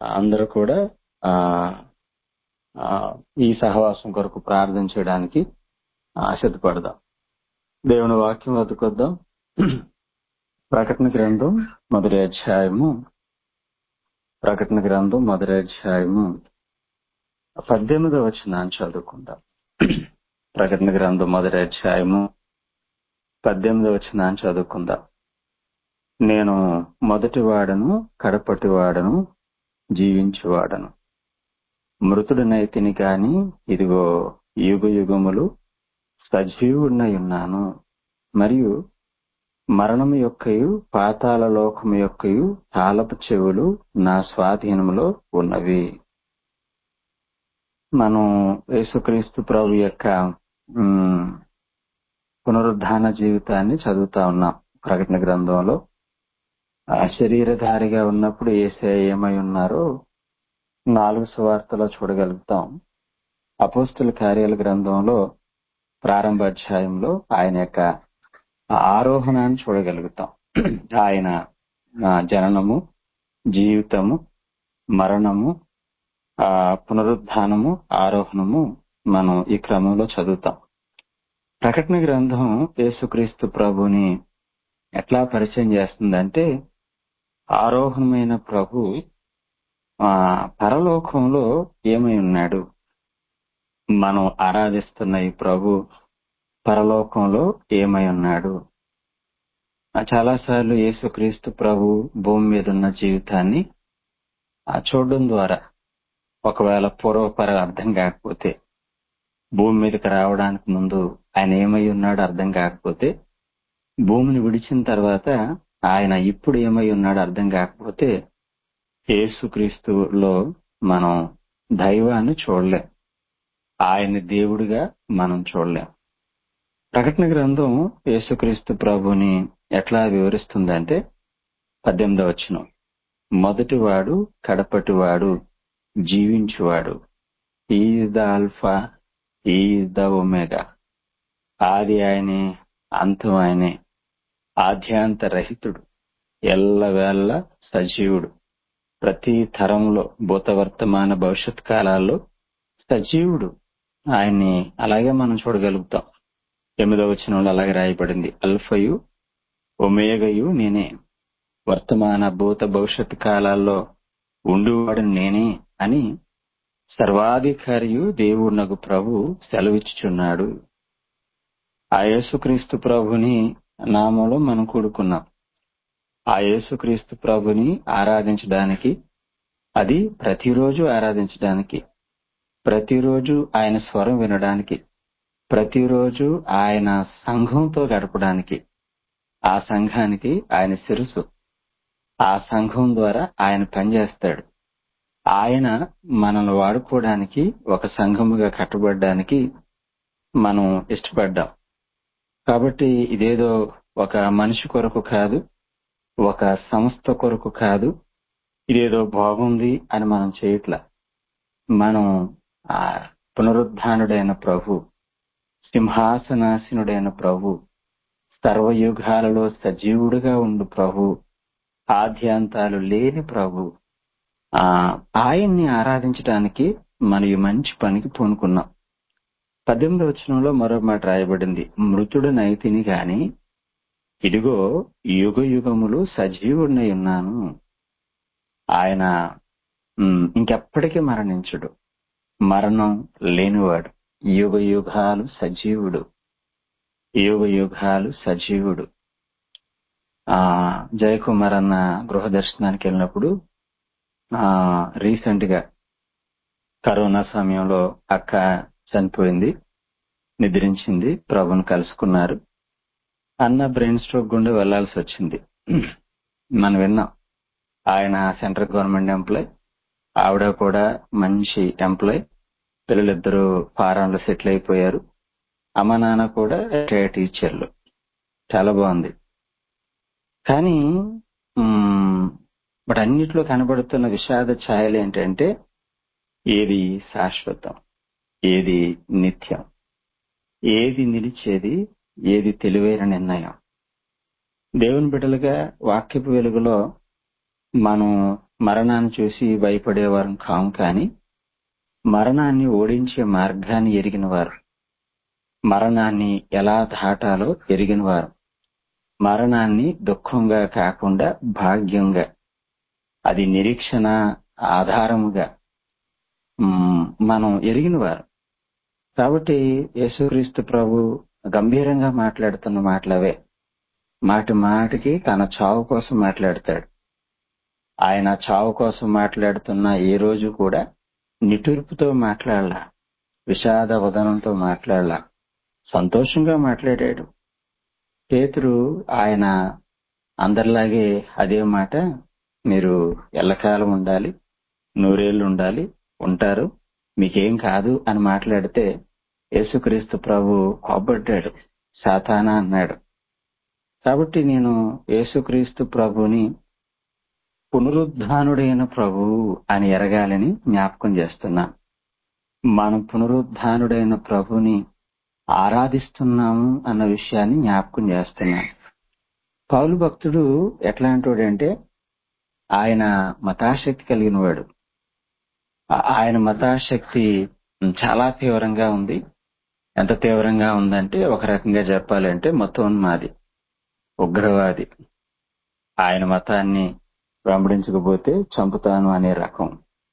అందరూ కూడా ఆ ఆ, ఈ సహవాసం కొరకు ప్రార్థన చేయడానికి ఆశపడదాం దేవుని వాక్యం వద్దకొద్దాం ప్రకటన గ్రంథం మొదటి అధ్యాయము ప్రకటన గ్రంథం మొదటి అధ్యాయము పద్దెనిమిదవ వచనాన్ని చదువుకుందాం ప్రకటన గ్రంథం మొదటి అధ్యాయము పద్దెనిమిదవ వచనాన్ని చదువుకుందాం నేను మొదటి వాడను కడపటి వాడను జీవించువాడను మృతుడినైతిని కాని ఇదిగో యుగ యుగములు సజీవుడినై ఉన్నాను మరియు మరణము యొక్కయు పాతాళ లోకము యొక్కయు తాళపు చెవులు నా స్వాధీనములో ఉన్నవి మనం యేసుక్రీస్తు ప్రభు యొక్క ఉమ్, పునరుద్ధాన జీవితాన్ని చదువుతా ఉన్నాం ప్రకటన గ్రంథంలో ఆ శరీరధారిగా ఉన్నప్పుడు ఏసే ఏమై ఉన్నారో నాలుగు సువార్తలో చూడగలుగుతాం అపోస్తుల కార్యాల గ్రంథంలో ప్రారంభ అధ్యాయంలో ఆయన యొక్క ఆరోహణాన్ని చూడగలుగుతాం ఆయన ఆ, జననము జీవితము మరణము ఆ పునరుద్ధానము ఆరోహణము మనం ఈ క్రమంలో చదువుతాం ప్రకటన గ్రంథం యేసుక్రీస్తు ప్రభుని ఎట్లా పరిచయం చేస్తుందంటే ఆరోహణమైన ప్రభు ఆ పరలోకంలో ఏమై ఉన్నాడు మనం ఆరాధిస్తున్న ఈ ప్రభు పరలోకంలో ఏమై ఉన్నాడు చాలా సార్లు యేసుక్రీస్తు ప్రభు భూమి మీద ఉన్న జీవితాన్ని ఆ చూడడం ద్వారా ఒకవేళ పూర్వపర అర్థం కాకపోతే భూమి మీదకి రావడానికి ముందు ఆయన ఏమై ఉన్నాడో అర్థం కాకపోతే భూమిని విడిచిన తర్వాత ఆయన ఇప్పుడు ఏమై ఉన్నాడో అర్థం కాకపోతే యేసుక్రీస్తులో మనం దైవాన్ని చూడలేం ఆయన్ని దేవుడిగా మనం చూడలేం ప్రకటన గ్రంథం యేసుక్రీస్తు ప్రభుని ఎట్లా వివరిస్తుందంటే పద్దెనిమిదవ వచనం మొదటివాడు కడపటివాడు జీవించువాడు is the alpha is the omega ఆది ఆయనే అంతం ఆయనే ఆద్యాంత రహితుడు ఎల్లవేళ సజీవుడు ప్రతి తరంలో భూత వర్తమాన భవిష్యత్ కాలాల్లో సజీవుడు ఆయన్ని అలాగే మనం చూడగలుగుతాం ఎనిమిదవ వచనంలో అలాగే రాయబడింది అల్ఫయు ఒమేగయు నేనే వర్తమాన భూత భవిష్యత్ కాలాల్లో ఉండువాడు నేనే అని సర్వాధికారియు దేవుడునకు ప్రభు సెలవిచ్చుచున్నాడు ఆ యేసుక్రీస్తు ప్రభుని నామంలో మనం కూడుకున్నాం ఆ యేసుక్రీస్తు ప్రభుని ఆరాధించడానికి అది ప్రతిరోజు ఆరాధించడానికి ప్రతిరోజు ఆయన స్వరం వినడానికి ప్రతిరోజు ఆయన సంఘంతో గడపడానికి ఆ సంఘానికి ఆయన శిరసు ఆ సంఘం ద్వారా ఆయన పనిచేస్తాడు ఆయన మనల్ని వాడుకోవడానికి ఒక సంఘముగా కట్టబడడానికి మనం ఇష్టపడ్డాం కాబట్టి ఇదేదో ఒక మనిషి కొరకు కాదు ఒక సంస్థ కొరకు కాదు ఇదేదో బాగుంది అని మనం చేయట్లా మనం ఆ పునరుద్ధానుడైన ప్రభు సింహాసనాసీనుడైన ప్రభు సర్వయుగాలలో సజీవుడిగా ఉండు ప్రభు ఆద్యాంతాలు లేని ప్రభు ఆ ఆయన్ని ఆరాధించడానికి మనం ఈ మంచి పనికి పూనుకున్నాం పద్దెనిమిది వచనంలో మరో మాట రాయబడింది మృతుడనైతిని గాని ఇదిగో యుగ యుగములు సజీవుడినై ఉన్నాను ఆయన ఉమ్, ఇంకెప్పటికీ మరణించుడు మరణం లేనివాడు యుగ యుగాలు సజీవుడు యుగ యుగాలు సజీవుడు ఆ జయకుమార్ అన్న గృహ దర్శనానికి వెళ్ళినప్పుడు ఆ రీసెంట్ గా కరోనా సమయంలో అక్క చనిపోయింది నిద్రించింది ప్రభుని కలుసుకున్నారు అన్న బ్రెయిన్ స్ట్రోక్ గుండా వెళ్లాల్సి వచ్చింది మనం విన్నాం ఆయన సెంట్రల్ గవర్నమెంట్ ఎంప్లాయ్ ఆవిడ కూడా మంచి ఎంప్లాయ్ పిల్లలిద్దరూ ఫారాన్లో సెటిల్ అయిపోయారు అమ్మ నాన్న కూడా రిటైర్డ్ టీచర్లు చాలా బాగుంది కానీ మ్మ్, బట్ అన్నిట్లో కనబడుతున్న విషాద ఛాయలు ఏంటంటే ఏది శాశ్వతం ఏది నిత్యం ఏది నిలిచేది ఏది తెలివైన నిర్ణయం దేవుని బిడ్డలుగా వాక్యపు వెలుగులో మనం మరణాన్ని చూసి భయపడేవారం కాం కానీ మరణాన్ని ఓడించే మార్గాన్ని ఎరిగిన వారు మరణాన్ని ఎలా దాటాలో ఎరిగిన వారు మరణాన్ని దుఃఖంగా కాకుండా భాగ్యంగా అది నిరీక్షణ ఆధారముగా మ్, మనం ఎరిగిన వారు కాబట్టి యేసుక్రీస్తు ప్రభు గంభీరంగా మాట్లాడుతున్న మాటలవే మాటి మాటికి తన చావు కోసం మాట్లాడతాడు ఆయన చావు కోసం మాట్లాడుతున్న ఏ రోజు కూడా నిటూర్పుతో మాట్లాడలా విషాద వదనంతో మాట్లాడలా సంతోషంగా మాట్లాడాడు పేతురు ఆయన అందరిలాగే అదే మాట మీరు ఎల్లకాలం ఉండాలి నూరేళ్లు ఉండాలి ఉంటారు మీకేం కాదు అని మాట్లాడితే యేసుక్రీస్తు ప్రభు కోపడ్డాడు సాతానా అన్నాడు కాబట్టి నేను యేసుక్రీస్తు ప్రభుని పునరుద్ధానుడైన ప్రభువు అని ఎరగాలని జ్ఞాపకం చేస్తున్నాను మనం పునరుద్ధానుడైన ప్రభుని ఆరాధిస్తున్నాము అన్న విషయాన్ని జ్ఞాపకం చేస్తున్నాను పౌలు భక్తుడు ఎట్లాంటోడంటే ఆయన మతాశక్తి కలిగిన వాడు ఆ- ఆయన మతాశక్తి చాలా తీవ్రంగా ఉంది ఎంత తీవ్రంగా ఉందంటే ఒక రకంగా చెప్పాలంటే మతోన్మాది ఉగ్రవాది ఆయన మతాన్ని వెంబడించకపోతే చంపుతాను అనే రకం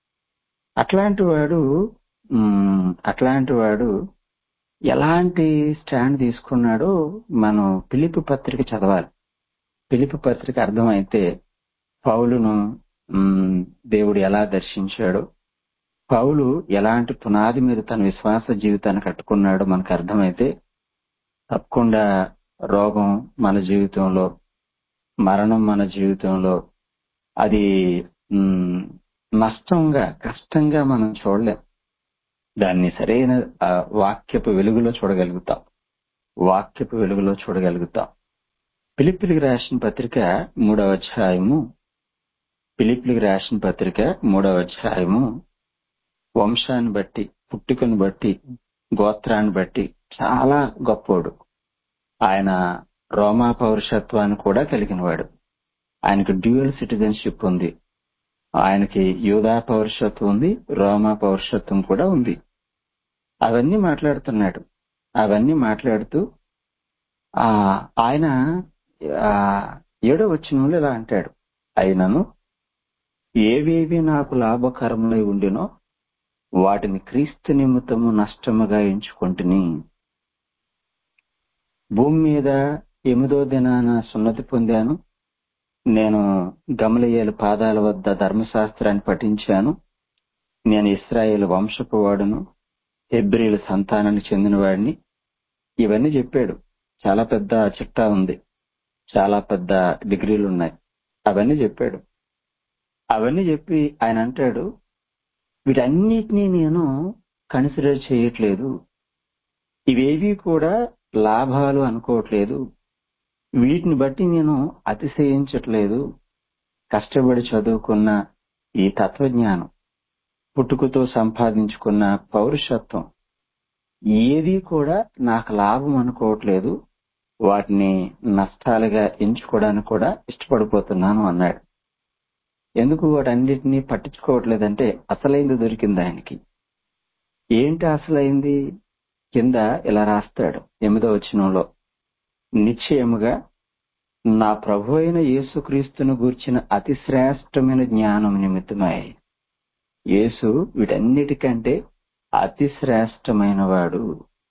అట్లాంటి వాడు మ్, అట్లాంటి వాడు ఎలాంటి స్టాండ్ తీసుకున్నాడో మనం పిలిపి పత్రిక చదవాలి పిలిపి పత్రిక అర్థమైతే పౌలును మ్, దేవుడు ఎలా దర్శించాడో పౌలు ఎలాంటి పునాది మీద తన విశ్వాస జీవితాన్ని కట్టుకున్నాడో మనకు అర్థమైతే తప్పకుండా రోగం మన జీవితంలో మరణం మన జీవితంలో అది మ్, నష్టంగా కష్టంగా మనం చూడలేం దాన్ని సరైన ఆ, వాక్యపు వెలుగులో చూడగలుగుతాం వాక్యపు వెలుగులో చూడగలుగుతాం పిలిపిలికి రాసిన పత్రిక మూడవ అధ్యాయము పిలిపిలికి రాసిన పత్రిక మూడవ అధ్యాయము వంశాన్ని బట్టి పుట్టుకను బట్టి గోత్రాన్ని బట్టి చాలా గొప్పోడు ఆయన రోమా పౌరుషత్వాన్ని కూడా కలిగినవాడు ఆయనకు డ్యూయల్ సిటిజన్షిప్ ఉంది ఆయనకి యూదా పౌరుషత్వం ఉంది రోమా పౌరుషత్వం కూడా ఉంది అవన్నీ మాట్లాడుతున్నాడు అవన్నీ మాట్లాడుతూ ఆ ఆయన ఆ, ఏడో వచ్చిన ఇలా అంటాడు అయినను ఏవేవి నాకు లాభకరములై ఉండినో వాటిని క్రీస్తు నిమిత్తము నష్టముగా ఎంచుకుంటుని భూమి మీద ఎనిమిదో దినాన సున్నతి పొందాను నేను గమలయ్యేల పాదాల వద్ద ధర్మశాస్త్రాన్ని పఠించాను నేను ఇస్రాయేల్ వంశపు వాడును హెబ్రిల సంతానానికి చెందినవాడిని ఇవన్నీ చెప్పాడు చాలా పెద్ద చిట్టా ఉంది చాలా పెద్ద డిగ్రీలు ఉన్నాయి అవన్నీ చెప్పాడు అవన్నీ చెప్పి ఆయన అంటాడు వీటన్నిటినీ నేను కన్సిడర్ చేయట్లేదు ఇవేవి కూడా లాభాలు అనుకోవట్లేదు వీటిని బట్టి నేను అతిశయించట్లేదు కష్టపడి చదువుకున్న ఈ తత్వజ్ఞానం పుట్టుకతో సంపాదించుకున్న పౌరుషత్వం ఏది కూడా నాకు లాభం అనుకోవట్లేదు వాటిని నష్టాలుగా ఎంచుకోవడానికి కూడా ఇష్టపడిపోతున్నాను అన్నాడు ఎందుకు వాటన్నిటినీ పట్టించుకోవట్లేదంటే అసలైంది దొరికింది ఆయనకి ఏంటి అసలైంది కింద ఇలా రాస్తాడు ఎనిమిదో వచనంలో నిశ్చయముగా నా ప్రభు అయిన యేసుక్రీస్తును గూర్చిన అతి శ్రేష్టమైన జ్ఞానం నిమిత్తమై యేసు వీటన్నిటికంటే అతి శ్రేష్టమైన వాడు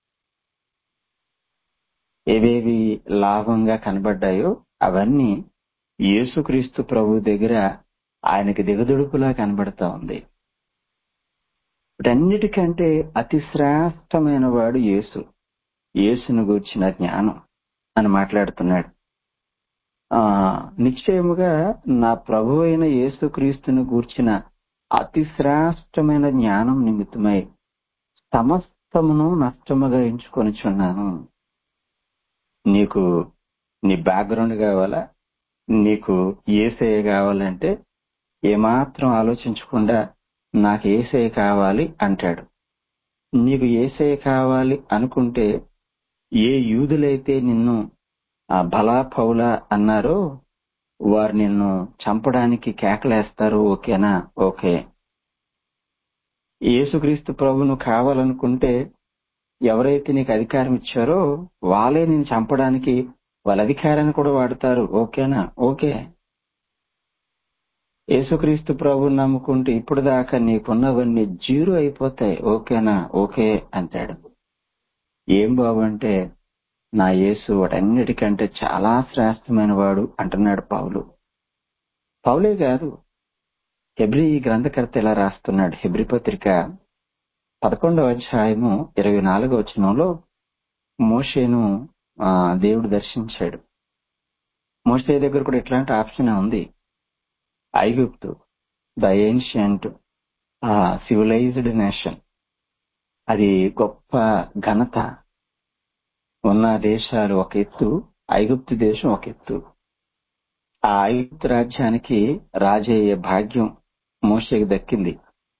ఏవేవి లాభంగా కనబడ్డాయో అవన్నీ యేసుక్రీస్తు ప్రభు దగ్గర ఆయనకి దిగదుడుపులా కనబడతా ఉంది వీటన్నిటికంటే అతి శ్రేష్టమైన వాడు యేసు యేసును గూర్చిన జ్ఞానం అని మాట్లాడుతున్నాడు ఆ నిశ్చయముగా నా ప్రభు అయిన యేసుక్రీస్తును గూర్చిన అతి శ్రేష్టమైన జ్ఞానం నిమిత్తమై సమస్తమును నష్టముగా ఎంచుకొనిచున్నాను నీకు నీ బ్యాక్గ్రౌండ్ కావాలా నీకు ఏసే కావాలంటే ఏమాత్రం ఆలోచించకుండా నాకు ఏసే కావాలి అంటాడు నీకు ఏసే కావాలి అనుకుంటే ఏ యూదులైతే నిన్ను ఆ బలా పౌలా అన్నారో వారు నిన్ను చంపడానికి కేకలేస్తారు ఓకేనా ఓకే యేసుక్రీస్తు ప్రభును కావాలనుకుంటే ఎవరైతే నీకు అధికారం ఇచ్చారో వాళ్ళే నేను చంపడానికి వాళ్ళ అధికారాన్ని కూడా వాడతారు ఓకేనా ఓకే యేసుక్రీస్తు ప్రభుని నమ్ముకుంటే ఇప్పుడు దాకా నీకున్నవన్నీ జీరో అయిపోతాయి ఓకేనా ఓకే అంటాడు ఏం బాబు అంటే నా యేసు వాటన్నిటికంటే చాలా శ్రేష్టమైన వాడు అంటున్నాడు పౌలు పౌలే కాదు హెబ్రి గ్రంథకర్త ఇలా రాస్తున్నాడు హెబ్రి పత్రిక పదకొండవ అధ్యాయము ఇరవై నాలుగో వచనంలో మోషేను ఆ, దేవుడు దర్శించాడు మోషే దగ్గర కూడా ఇట్లాంటి ఆప్షన్ ఉంది ఐగుప్తు ద ఏన్షియంట్ సివిలైజ్డ్ నేషన్ అది గొప్ప ఘనత ఉన్న దేశాలు ఒక ఎత్తు ఐగుప్తు దేశం ఒక ఎత్తు ఆ ఐగుప్తు రాజ్యానికి రాజయ్యే భాగ్యం మోషేకి దక్కింది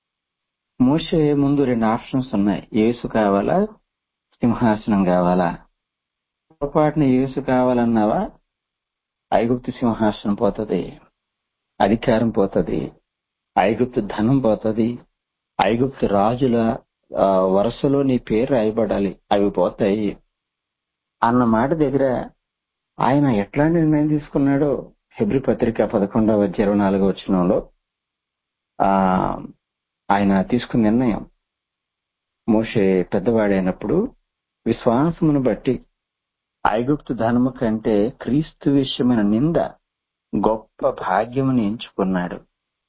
మోషే ముందు రెండు ఆప్షన్స్ ఉన్నాయి యేసు కావాలా సింహాసనం కావాలా పొరపాటున యేసు కావాలన్నావా ఐగుప్తు సింహాసనం పోతది అధికారం పోతది ఐగుప్తు ధనం పోతది ఐగుప్తు రాజుల ఆ, వరుసలో నీ పేరు రాయబడాలి అవి పోతాయి అన్న మాట దగ్గర ఆయన ఎట్లాంటి నిర్ణయం తీసుకున్నాడో హెబ్రి పత్రిక పదకొండవ అధ్యాయం ఇరవై నాలుగవ వచనంలో ఆ ఆయన తీసుకున్న నిర్ణయం మోషే పెద్దవాడైనప్పుడు విశ్వాసమును బట్టి ఐగుప్తు ధనము కంటే క్రీస్తు విషయమైన నింద గొప్ప భాగ్యముని ఎంచుకున్నాడు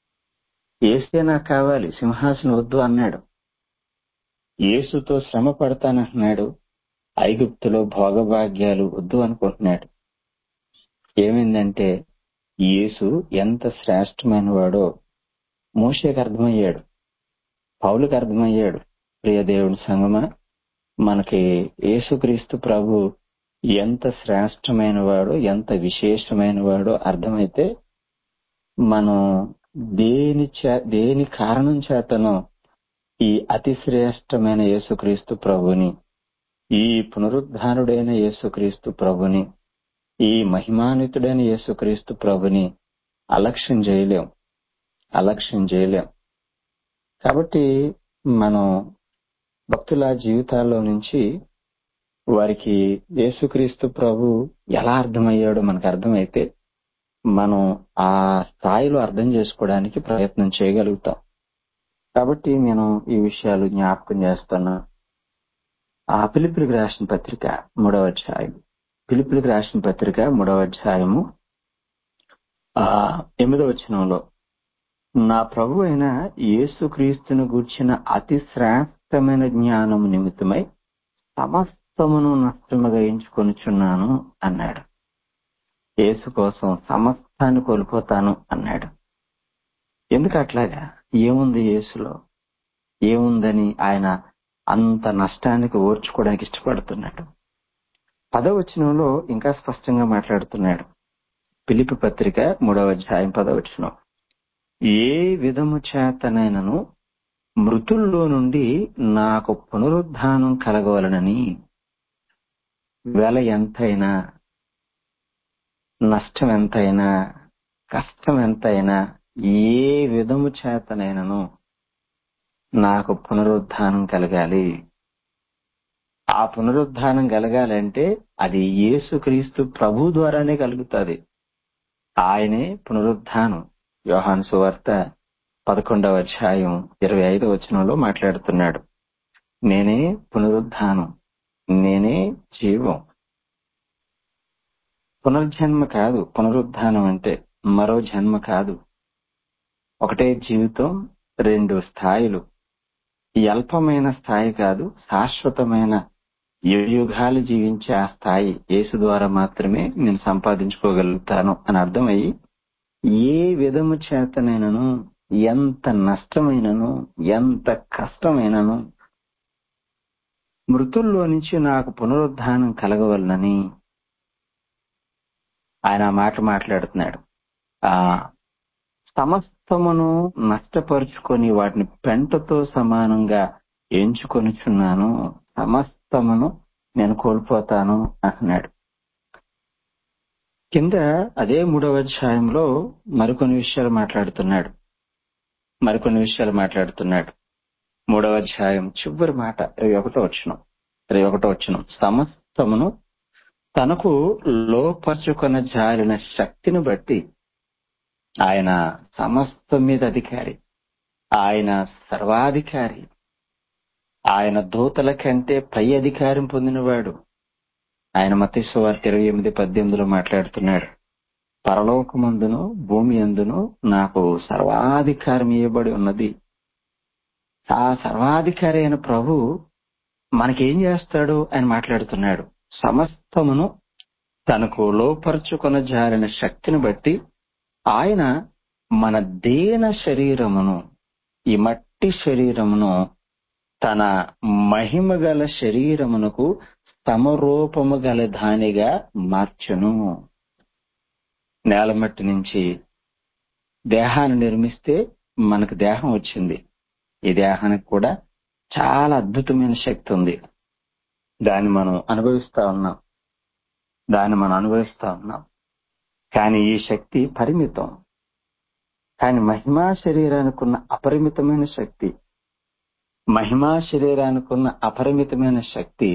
ఏసే నాకు కావాలి సింహాసనం వద్దు అన్నాడు యేసుతో శ్రమ పడతానంటున్నాడు ఐగుప్తులో భోగభాగ్యాలు వద్దు అనుకుంటున్నాడు ఏమైందంటే యేసు ఎంత శ్రేష్టమైన వాడో మోషేకి అర్థమయ్యాడు పౌలుకి అర్థమయ్యాడు ప్రియ దేవుని సంగమా మనకి యేసుక్రీస్తు ప్రభు ఎంత శ్రేష్టమైన వాడో ఎంత విశేషమైన వాడో అర్థమైతే మనం దేని చే- దేని కారణం చేతనో ఈ అతి శ్రేష్టమైన యేసుక్రీస్తు ప్రభుని ఈ పునరుద్ధానుడైన యేసుక్రీస్తు ప్రభుని ఈ మహిమాన్వితుడైన యేసుక్రీస్తు ప్రభుని అలక్ష్యం చేయలేం అలక్ష్యం చేయలేం కాబట్టి మనం భక్తుల జీవితాల్లో నుంచి వారికి యేసుక్రీస్తు ప్రభు ఎలా అర్థమయ్యాడో మనకు అర్థమైతే మనం ఆ స్థాయిలో అర్థం చేసుకోవడానికి ప్రయత్నం చేయగలుగుతాం కాబట్టి నేను ఈ విషయాలు జ్ఞాపకం చేస్తున్నా ఆ పిలుపులకు రాసిన పత్రిక మూడవ అధ్యాయం పిలుపులకు రాసిన పత్రిక మూడవ అధ్యాయము ఆ ఎనిమిదవ వచనంలో నా ప్రభు అయిన యేసుక్రీస్తును గూర్చిన అతి శ్రేష్టమైన జ్ఞానము నిమిత్తమై సమస్తమును నష్టముగా ఎంచుకొనుచున్నాను అన్నాడు యేసు కోసం సమస్తాన్ని కోల్పోతాను అన్నాడు ఎందుకు అట్లాగా ఏముంది యేసులో ఏముందని ఆయన అంత నష్టానికి ఓర్చుకోవడానికి ఇష్టపడుతున్నాడు పదవచనంలో ఇంకా స్పష్టంగా మాట్లాడుతున్నాడు పిలిపి పత్రిక మూడవ అధ్యాయం పదవచనం ఏ విధము చేతనైనను మృతుల్లో నుండి నాకు పునరుద్ధానం కలగవలనని వెల ఎంతైనా నష్టం ఎంతైనా కష్టం ఎంతైనా ఏ విధము చేతనైనను నాకు పునరుద్ధానం కలగాలి ఆ పునరుద్ధానం కలగాలంటే అది యేసుక్రీస్తు ప్రభు ద్వారానే కలుగుతుంది ఆయనే పునరుద్ధానం యోహాను సువార్త పదకొండవ అధ్యాయం ఇరవై ఐదవ వచనంలో మాట్లాడుతున్నాడు నేనే పునరుద్ధానం నేనే జీవం పునర్జన్మ కాదు పునరుద్ధానం అంటే మరో జన్మ కాదు ఒకటే జీవితం రెండు స్థాయిలు ఈ అల్పమైన స్థాయి కాదు శాశ్వతమైన యుగాలు జీవించే ఆ స్థాయి యేసు ద్వారా మాత్రమే నేను సంపాదించుకోగలుగుతాను అని అర్థమయ్యి ఏ విధము చేతనైనను ఎంత నష్టమైనను ఎంత కష్టమైనను మృతుల్లో నుంచి నాకు పునరుద్ధానం కలగవలనని ఆయన ఆ మాట మాట్లాడుతున్నాడు ఆ సమస్తమును నష్టపరుచుకొని వాటిని పెంటతో సమానంగా ఎంచుకొనుచున్నాను సమస్తమును నేను కోల్పోతాను అంటున్నాడు కింద అదే మూడవ అధ్యాయంలో మరికొన్ని విషయాలు మాట్లాడుతున్నాడు మరికొన్ని విషయాలు మాట్లాడుతున్నాడు మూడవ అధ్యాయం చివరి మాట ఇరవై ఒకటో వచ్చిన ఇరవై ఒకటో వచ్చిన సమస్తమును తనకు లోపరుచుకున్న జారిన శక్తిని బట్టి ఆయన సమస్తం మీద అధికారి ఆయన సర్వాధికారి ఆయన దూతల కంటే పై అధికారం పొందినవాడు ఆయన మతేశ్వార్త ఇరవై ఎనిమిది పద్దెనిమిదిలో మాట్లాడుతున్నాడు పరలోకమందును భూమి అందును నాకు సర్వాధికారం ఇవ్వబడి ఉన్నది ఆ సర్వాధికారి అయిన ప్రభు మనకేం చేస్తాడు అని మాట్లాడుతున్నాడు సమస్తమును తనకు లోపరుచుకొన జారిన శక్తిని బట్టి ఆయన మన దేన శరీరమును ఈ మట్టి శరీరమును తన మహిమ గల శరీరమునకు సమరూపము గల దానిగా మార్చును నేలమట్టి నుంచి దేహాన్ని నిర్మిస్తే మనకు దేహం వచ్చింది ఈ దేహానికి కూడా చాలా అద్భుతమైన శక్తి ఉంది దాన్ని మనం అనుభవిస్తా ఉన్నాం దాన్ని మనం అనుభవిస్తా ఉన్నాం కానీ ఈ శక్తి పరిమితం కానీ మహిమా శరీరానికి ఉన్న అపరిమితమైన శక్తి మహిమా శరీరానికి ఉన్న అపరిమితమైన శక్తి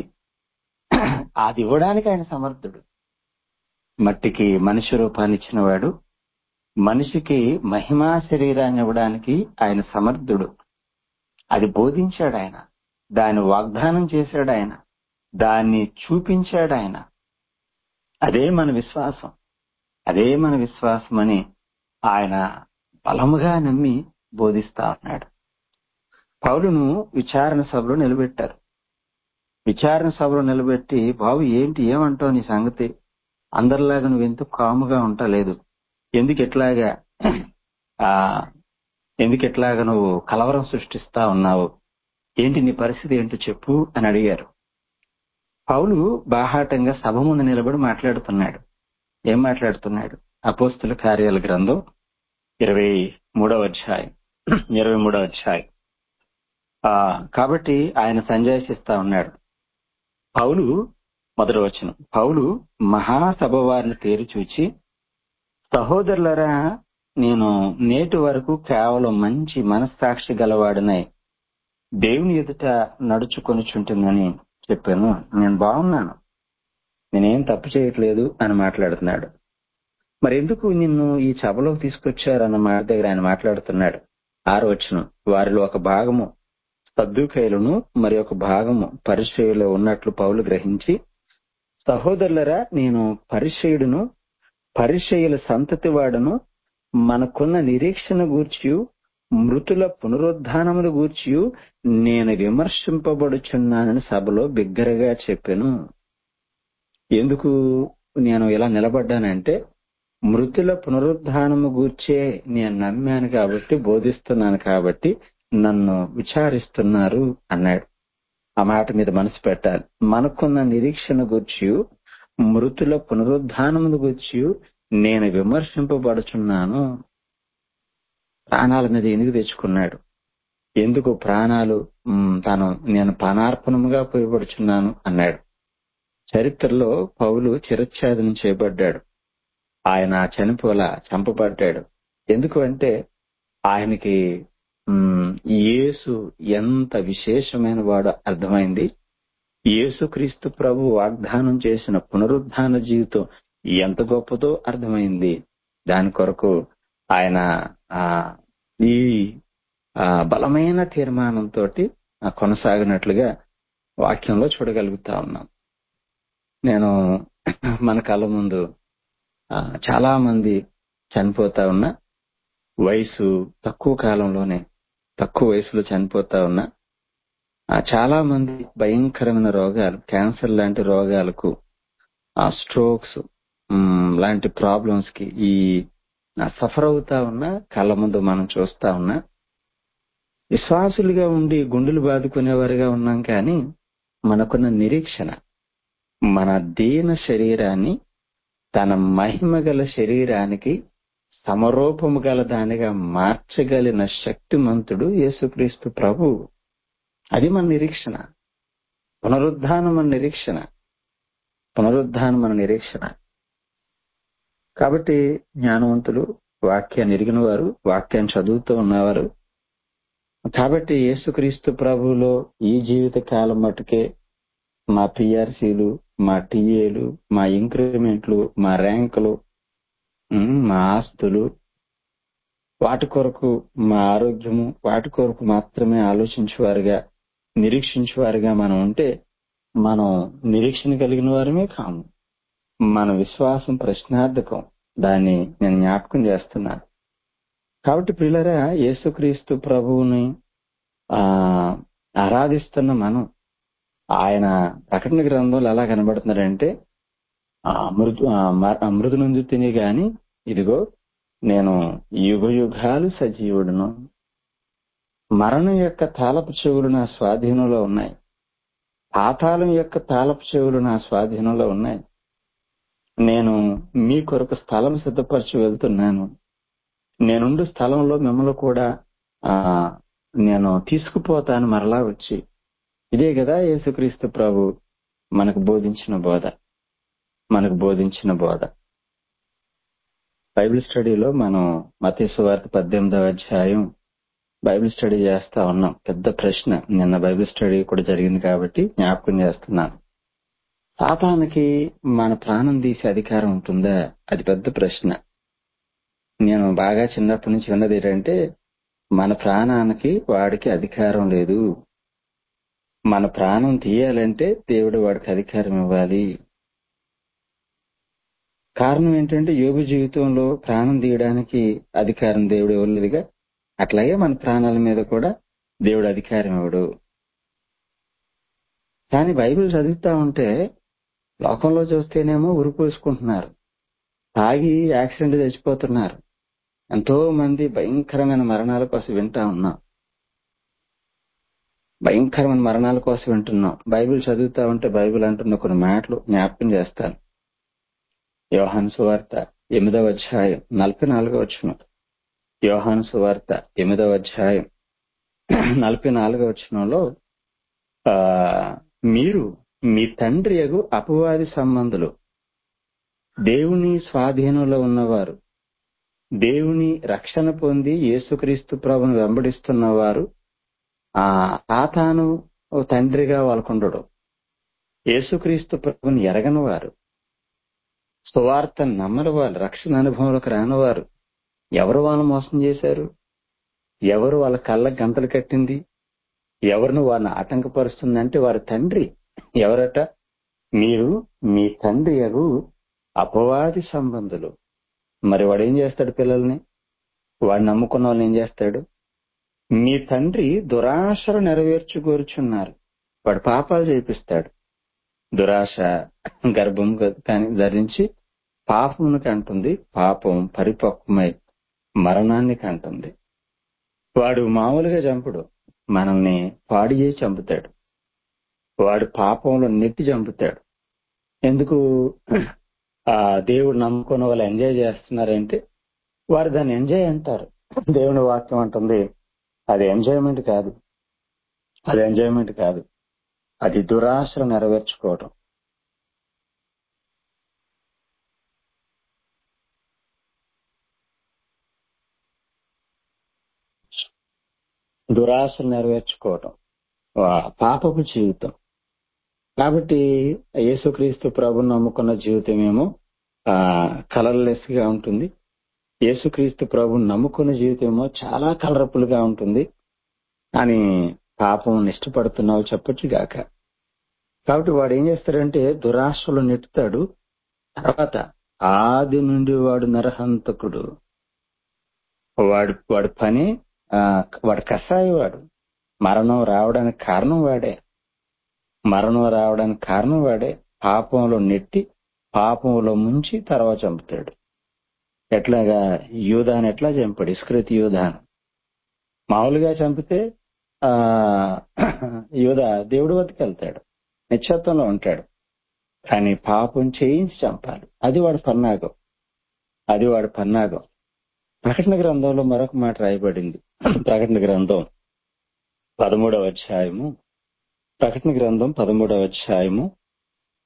అది ఇవ్వడానికి ఆయన సమర్థుడు మట్టికి మనిషి రూపాన్ని ఇచ్చినవాడు మనిషికి మహిమా శరీరాన్ని ఇవ్వడానికి ఆయన సమర్థుడు అది బోధించాడు ఆయన దాన్ని వాగ్దానం చేశాడు ఆయన దాన్ని చూపించాడు ఆయన అదే మన విశ్వాసం అదే మన విశ్వాసం అని ఆయన బలముగా నమ్మి బోధిస్తా ఉన్నాడు పౌలును విచారణ సభలో నిలబెట్టారు విచారణ సభలో నిలబెట్టి బాబు ఏంటి ఏమంటావు నీ సంగతి అందరిలాగా నువ్వు ఎందుకు కాముగా ఉంటలేదు ఎందుకు ఎట్లాగా ఆ ఎందుకు ఎట్లాగా నువ్వు కలవరం సృష్టిస్తా ఉన్నావు ఏంటి నీ పరిస్థితి ఏంటో చెప్పు అని అడిగారు పౌలు బాహాటంగా సభ ముందు నిలబడి మాట్లాడుతున్నాడు ఏం మాట్లాడుతున్నాడు అపోస్తుల కార్యాల గ్రంథం ఇరవై మూడవ అధ్యాయం ఇరవై మూడవ అధ్యాయం ఆ కాబట్టి ఆయన సంజాయిస్తా ఉన్నాడు పౌలు మొదటి వచనం పౌలు మహాసభ వారిని తేరి చూచి సహోదరులరా నేను నేటి వరకు కేవలం మంచి మనస్సాక్షి గలవాడినై దేవుని ఎదుట నడుచుకొనిచుంటుందని చెప్పాను నేను బాగున్నాను నేనేం తప్పు చేయట్లేదు అని మాట్లాడుతున్నాడు మరి ఎందుకు నిన్ను ఈ సభలోకి తీసుకొచ్చారన్న మాట దగ్గర ఆయన మాట్లాడుతున్నాడు ఆరు వచ్చిన వారిలో ఒక భాగము సద్దుకైలను మరి ఒక భాగము పరిచయలో ఉన్నట్లు పౌలు గ్రహించి సహోదరులరా నేను పరిచయుడును పరిచయుల సంతతి వాడును మనకున్న నిరీక్షణ గూర్చి మృతుల పునరుద్ధానమును గూర్చి నేను విమర్శింపబడుచున్నానని సభలో బిగ్గరగా చెప్పాను ఎందుకు నేను ఇలా నిలబడ్డానంటే మృతుల పునరుద్ధానము గూర్చే నేను నమ్మాను కాబట్టి బోధిస్తున్నాను కాబట్టి నన్ను విచారిస్తున్నారు అన్నాడు ఆ మాట మీద మనసు పెట్టాలి మనకున్న నిరీక్షణ గూర్చి మృతుల పునరుద్ధానమును గూర్చి నేను విమర్శింపబడుచున్నాను ప్రాణాల మీద ఎందుకు తెచ్చుకున్నాడు ఎందుకు ప్రాణాలు మ్, తాను నేను పానార్పణముగా పోయబడుచున్నాను అన్నాడు చరిత్రలో పౌలు చిరచ్ఛేదనం చేయబడ్డాడు ఆయన చనిపోలా చంపబడ్డాడు ఎందుకు అంటే ఆయనకి మ్, యేసు ఎంత విశేషమైన వాడో అర్థమైంది యేసుక్రీస్తు ప్రభు వాగ్దానం చేసిన పునరుద్ధాన జీవితం ఎంత గొప్పదో అర్థమైంది దాని కొరకు ఆయన ఆ ఈ ఆ, బలమైన తీర్మానంతో కొనసాగినట్లుగా వాక్యంలో చూడగలుగుతా ఉన్నాం నేను మన కళ్ళ ముందు ఆ, చాలా మంది చనిపోతా ఉన్నా వయసు తక్కువ కాలంలోనే తక్కువ వయసులో చనిపోతా ఉన్నా ఆ, చాలా మంది భయంకరమైన రోగాలు క్యాన్సర్ లాంటి రోగాలకు ఆ స్ట్రోక్స్ లాంటి ప్రాబ్లమ్స్ కి ఈ సఫర్ అవుతా ఉన్నా కళ్ళ ముందు మనం చూస్తా ఉన్నా విశ్వాసులుగా ఉండి గుండెలు బాదుకునేవారుగా ఉన్నాం కానీ మనకున్న నిరీక్షణ మన దీన శరీరాన్ని తన మహిమ గల శరీరానికి సమరూపము గల దానిగా మార్చగలిగిన శక్తిమంతుడు యేసుక్రీస్తు ప్రభు అది మన నిరీక్షణ పునరుద్ధానం మన నిరీక్షణ పునరుద్ధానం మన నిరీక్షణ కాబట్టి జ్ఞానవంతులు వాక్యాన్ని ఎరిగిన వారు వాక్యాన్ని చదువుతూ ఉన్నవారు కాబట్టి యేసుక్రీస్తు ప్రభువులో ఈ జీవిత కాలం మటుకే మా పిఆర్సీలు మా టీఏలు మా ఇంక్రిమెంట్లు మా ర్యాంకులు ఉమ్, మా ఆస్తులు వాటి కొరకు మా ఆరోగ్యము వాటి కొరకు మాత్రమే ఆలోచించేవారుగా నిరీక్షించేవారుగా మనం ఉంటే మనం నిరీక్షణ కలిగిన వారమే కాము మన విశ్వాసం ప్రశ్నార్థకం దాన్ని నేను జ్ఞాపకం చేస్తున్నాను కాబట్టి పిల్లరా యేసుక్రీస్తు ప్రభువుని ఆ ఆరాధిస్తున్న మనం ఆయన ప్రకటన గ్రంథంలో ఎలా కనబడుతున్నాడంటే ఆ మృదు ఆ మ- ఆ మృదు నుండి తిని గాని ఇదిగో నేను యుగ యుగాలు సజీవుడును మరణం యొక్క తాళపు చెవులు నా స్వాధీనంలో ఉన్నాయి పాతాళం యొక్క తాళపు చెవులు నా స్వాధీనంలో ఉన్నాయి నేను మీ కొరకు స్థలం సిద్ధపరచి వెళ్తున్నాను నేనుండు స్థలంలో మిమ్మల్ని కూడా ఆ నేను తీసుకుపోతాను మరలా వచ్చి ఇదే కదా యేసుక్రీస్తు ప్రభు మనకు బోధించిన బోధ మనకు బోధించిన బోధ బైబిల్ స్టడీలో మనం మతేసు వార్త పద్దెనిమిదవ అధ్యాయం బైబిల్ స్టడీ చేస్తా ఉన్నాం పెద్ద ప్రశ్న నిన్న బైబిల్ స్టడీ కూడా జరిగింది కాబట్టి జ్ఞాపకం చేస్తున్నాను సాతానికి మన ప్రాణం తీసే అధికారం ఉంటుందా అది పెద్ద ప్రశ్న నేను బాగా చిన్నప్పటి నుంచి విన్నది ఏంటంటే మన ప్రాణానికి వాడికి అధికారం లేదు మన ప్రాణం తీయాలంటే దేవుడు వాడికి అధికారం ఇవ్వాలి కారణం ఏంటంటే యోగు జీవితంలో ప్రాణం తీయడానికి అధికారం దేవుడు ఇవ్వలేదుగా అట్లాగే మన ప్రాణాల మీద కూడా దేవుడు అధికారం ఇవ్వడు కానీ బైబిల్ చదువుతా ఉంటే లోకంలో చూస్తేనేమో ఉరిపోసుకుంటున్నారు తాగి యాక్సిడెంట్ చచ్చిపోతున్నారు ఎంతో మంది భయంకరమైన మరణాల కోసం వింటా ఉన్నాం భయంకరమైన మరణాల కోసం వింటున్నాం బైబిల్ చదువుతా ఉంటే బైబిల్ అంటున్న కొన్ని మాటలు జ్ఞాపకం చేస్తాను యోహాను సువార్త ఎనిమిదవ అధ్యాయం నలభై నాలుగవ వచ్చిన యోహాను సువార్త ఎనిమిదవ అధ్యాయం నలభై నాలుగవ వచనంలో ఆ మీరు మీ తండ్రి యగు అపవాది సంబంధులు దేవుని స్వాధీనంలో ఉన్నవారు దేవుని రక్షణ పొంది యేసుక్రీస్తు ప్రభును వెంబడిస్తున్నవారు ఆ సాతాను ఓ తండ్రిగా వాళ్ళకుండడు యేసుక్రీస్తు ప్రభుని ఎరగని వారు సువార్తను నమ్మని వారు రక్షణ అనుభవంలోకి రాని వారు ఎవరు వాళ్ళని మోసం చేశారు ఎవరు వాళ్ళ కళ్ళ గంతలు కట్టింది ఎవరిని వారిని ఆటంకపరుస్తుందంటే వారి తండ్రి ఎవరట మీరు మీ తండ్రి యగు అపవాది సంబంధులు మరి వాడు ఏం చేస్తాడు పిల్లల్ని వాడు నమ్ముకున్న వాళ్ళని ఏం చేస్తాడు మీ తండ్రి దురాశలు నెరవేర్చుకోరుచున్నారు వాడు పాపాలు చేపిస్తాడు దురాశ గర్భం కానీ ధరించి పాపమును కంటుంది పాపం పరిపక్వమై మరణాన్ని కంటుంది వాడు మామూలుగా చంపుడు మనల్ని పాడి చేసి చంపుతాడు వాడు పాపంలో నెట్టి చంపుతాడు ఎందుకు ఆ దేవుడు నమ్ముకున్న వాళ్ళు ఎంజాయ్ చేస్తున్నారంటే వారు దాన్ని ఎంజాయ్ అంటారు దేవుని వాక్యం అంటుంది అది ఎంజాయ్మెంట్ కాదు అది ఎంజాయ్మెంట్ కాదు అది దురాశలు నెరవేర్చుకోవడం దురాశలు నెరవేర్చుకోవడం వా- పాపపు జీవితం కాబట్టి యేసుక్రీస్తు ప్రభుని నమ్ముకున్న జీవితం ఏమో ఆ కలర్లెస్ గా ఉంటుంది యేసుక్రీస్తు ప్రభుని నమ్ముకున్న జీవితం ఏమో చాలా కలర్ఫుల్ గా ఉంటుంది అని పాపం ఇష్టపడుతున్నావు చెప్పొచ్చు గాక కాబట్టి వాడు ఏం చేస్తాడంటే దురాశలు నెట్టుతాడు తర్వాత ఆది నుండి వాడు నరహంతకుడు వాడు వాడి పని ఆ, వాడు కషాయి వాడు మరణం రావడానికి కారణం వాడే మరణం రావడానికి కారణం వాడే పాపంలో నెట్టి పాపంలో ముంచి తర్వాత చంపుతాడు ఎట్లాగా యూదాను ఎట్లా చంపాడు ఇస్కృతి యూదాను మామూలుగా చంపితే ఆ యూద దేవుడి వద్దకు వెళ్తాడు నిశ్చత్వంలో ఉంటాడు కానీ పాపం చేయించి చంపాలి అది వాడి పన్నాగం అది వాడి పన్నాగం ప్రకటన గ్రంథంలో మరొక మాట రాయబడింది ప్రకటన గ్రంథం పదమూడవ అధ్యాయము ప్రకటన గ్రంథం పదమూడవ అధ్యాయము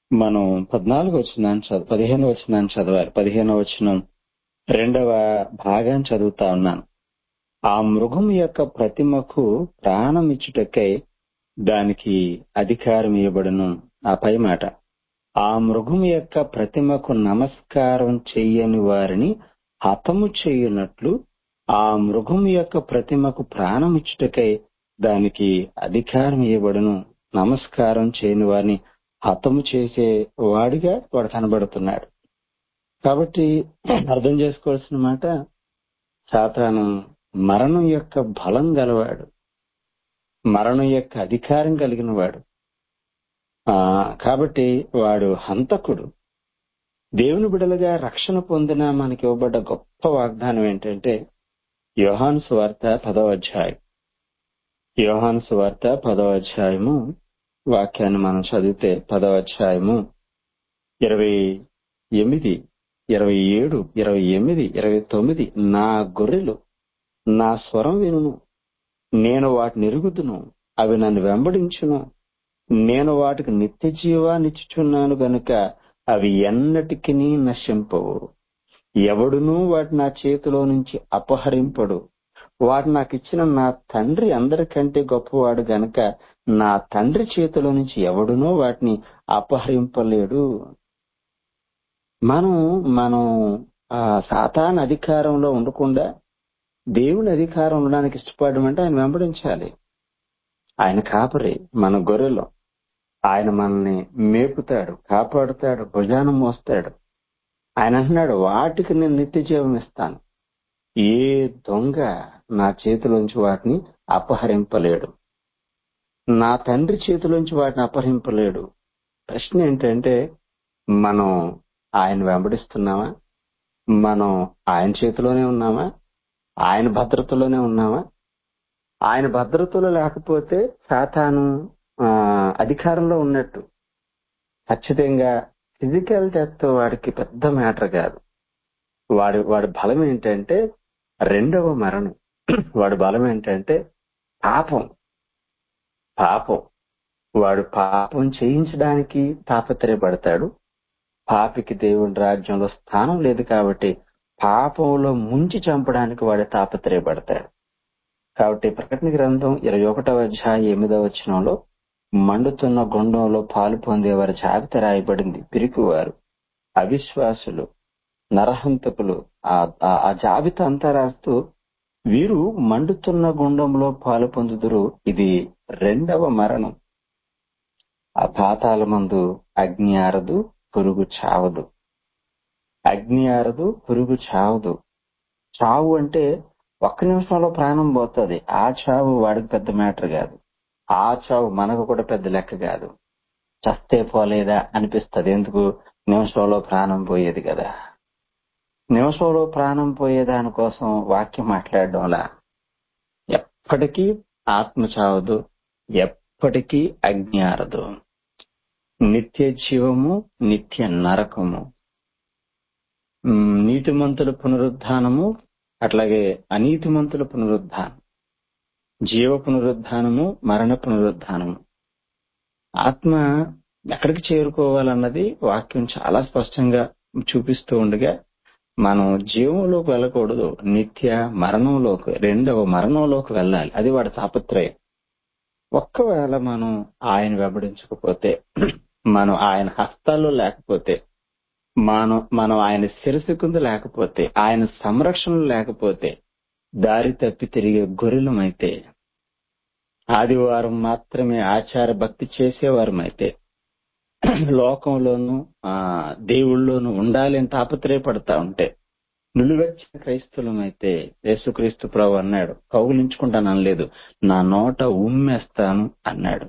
మనం పద్నాలుగు వచ్చినాన్ని చదువు పదిహేను వచ్చినాన్ని చదవాలి పదిహేను వచ్చిన రెండవ భాగాన్ని చదువుతా ఉన్నాను ఆ మృగం యొక్క ప్రతిమకు ప్రాణం ఇచ్చుటకై దానికి అధికారం ఇవ్వబడును ఆ పై మాట ఆ మృగం యొక్క ప్రతిమకు నమస్కారం చెయ్యని వారిని హతము చేయునట్లు ఆ మృగం యొక్క ప్రతిమకు ప్రాణం ఇచ్చుటకై దానికి అధికారం ఇవ్వబడును నమస్కారం చేయని వారిని హతము చేసే వాడిగా వాడు కనబడుతున్నాడు కాబట్టి అర్థం చేసుకోవాల్సిన మాట సాతాను మరణం యొక్క బలం గలవాడు మరణం యొక్క అధికారం కలిగిన వాడు ఆ కాబట్టి వాడు హంతకుడు దేవుని బిడలుగా రక్షణ పొందిన మనకి ఇవ్వబడ్డ గొప్ప వాగ్దానం ఏంటంటే యోహాను సువార్త పదవ అధ్యాయం యోహాను సువార్త పదవ అధ్యాయము వాక్యాన్ని మనం చదివితే పదవ అధ్యాయము ఇరవై ఎనిమిది ఇరవై ఏడు ఇరవై ఎనిమిది ఇరవై తొమ్మిది నా గొర్రెలు నా స్వరం వినును నేను వాటిని ఎరుగుదును అవి నన్ను వెంబడించును నేను వాటికి నిత్య జీవాన్నిచ్చుచున్నాను గనుక అవి ఎన్నటికి నశింపవు ఎవడునూ వాటి నా చేతిలో నుంచి అపహరింపడు వాడు నాకు ఇచ్చిన నా తండ్రి అందరికంటే గొప్పవాడు గనక నా తండ్రి చేతిలో నుంచి ఎవడునో వాటిని అపహరింపలేడు మనం మనం ఆ సాతాన్ అధికారంలో ఉండకుండా దేవుని అధికారం ఉండడానికి ఇష్టపడమంటే ఆయన వెంబడించాలి ఆయన కాపరి మన గొర్రెలో ఆయన మనల్ని మేపుతాడు కాపాడుతాడు భుజానం మోస్తాడు ఆయన అంటున్నాడు వాటికి నేను నిత్య జీవం ఇస్తాను ఏ దొంగ నా చేతిలోంచి వాటిని అపహరింపలేడు నా తండ్రి చేతిలోంచి వాటిని అపహరింపలేడు ప్రశ్న ఏంటంటే మనం ఆయన వెంబడిస్తున్నామా మనం ఆయన చేతిలోనే ఉన్నామా ఆయన భద్రతలోనే ఉన్నామా ఆయన భద్రతలో లేకపోతే సాతాను ఆ, అధికారంలో ఉన్నట్టు ఖచ్చితంగా ఫిజికల్ డెత్ వాడికి పెద్ద మ్యాటర్ కాదు వాడి వాడి బలం ఏంటంటే రెండవ మరణం వాడి బలం ఏంటంటే పాపం పాపం వాడు పాపం చేయించడానికి తాపత్రయపడతాడు పాపికి దేవుని రాజ్యంలో స్థానం లేదు కాబట్టి పాపంలో ముంచి చంపడానికి వాడు తాపత్రయపడతాడు కాబట్టి ప్రకటన గ్రంథం ఇరవై ఒకటవ అధ్యాయ ఎనిమిదవ వచనంలో మండుతున్న గుండంలో పాలు పొందేవారి జాబితా రాయబడింది పిరికివారు అవిశ్వాసులు నరహంతకులు ఆ- ఆ- ఆ జాబితా అంతా రాస్తూ వీరు మండుతున్న గుండంలో పాలు పొందుదురు ఇది రెండవ మరణం ఆ పాతాల మందు అగ్ని ఆరదు పురుగు చావదు అగ్ని ఆరదు పురుగు చావదు చావు అంటే ఒక్క నిమిషంలో ప్రాణం పోతుంది ఆ చావు వాడికి పెద్ద మ్యాటర్ కాదు ఆ చావు మనకు కూడా పెద్ద లెక్క కాదు చస్తే పోలేదా అనిపిస్తుంది ఎందుకు నిమిషంలో ప్రాణం పోయేది కదా నిమిషంలో ప్రాణం పోయే దానికోసం వాక్యం మాట్లాడడంలా ఎప్పటికీ ఆత్మ చావదు ఎప్పటికీ అగ్ని ఆరదు నిత్య జీవము నిత్య నరకము ఉమ్, నీతిమంతుల పునరుద్ధానము అట్లాగే అనీతిమంతుల పునరుద్ధానం జీవ పునరుద్ధానము మరణ పునరుద్ధానము ఆత్మ ఎక్కడికి చేరుకోవాలన్నది వాక్యం చాలా స్పష్టంగా చూపిస్తూ ఉండగా మనం జీవంలోకి వెళ్ళకూడదు నిత్య మరణంలోకి రెండవ మరణంలోకి వెళ్ళాలి అది వాడి తాపత్రయం ఒక్కవేళ మనం ఆయన వెంబడించకపోతే మనం ఆయన హస్తాల్లో లేకపోతే మనం మనం ఆయన శిరసు కింద లేకపోతే ఆయన సంరక్షణలో లేకపోతే దారి తప్పి తిరిగే గొర్రెలమైతే ఆదివారం మాత్రమే ఆచార భక్తి చేసేవారమైతే లోకంలోను ఆ దేవుళ్ళలోను ఉండాలి అని తాపత్రయపడతా ఉంటే నిలువెచ్చిన క్రైస్తవులమైతే యేసుక్రీస్తు ప్రభు అన్నాడు కౌగులించుకుంటాను అనలేదు నా నోట ఉమ్మేస్తాను అన్నాడు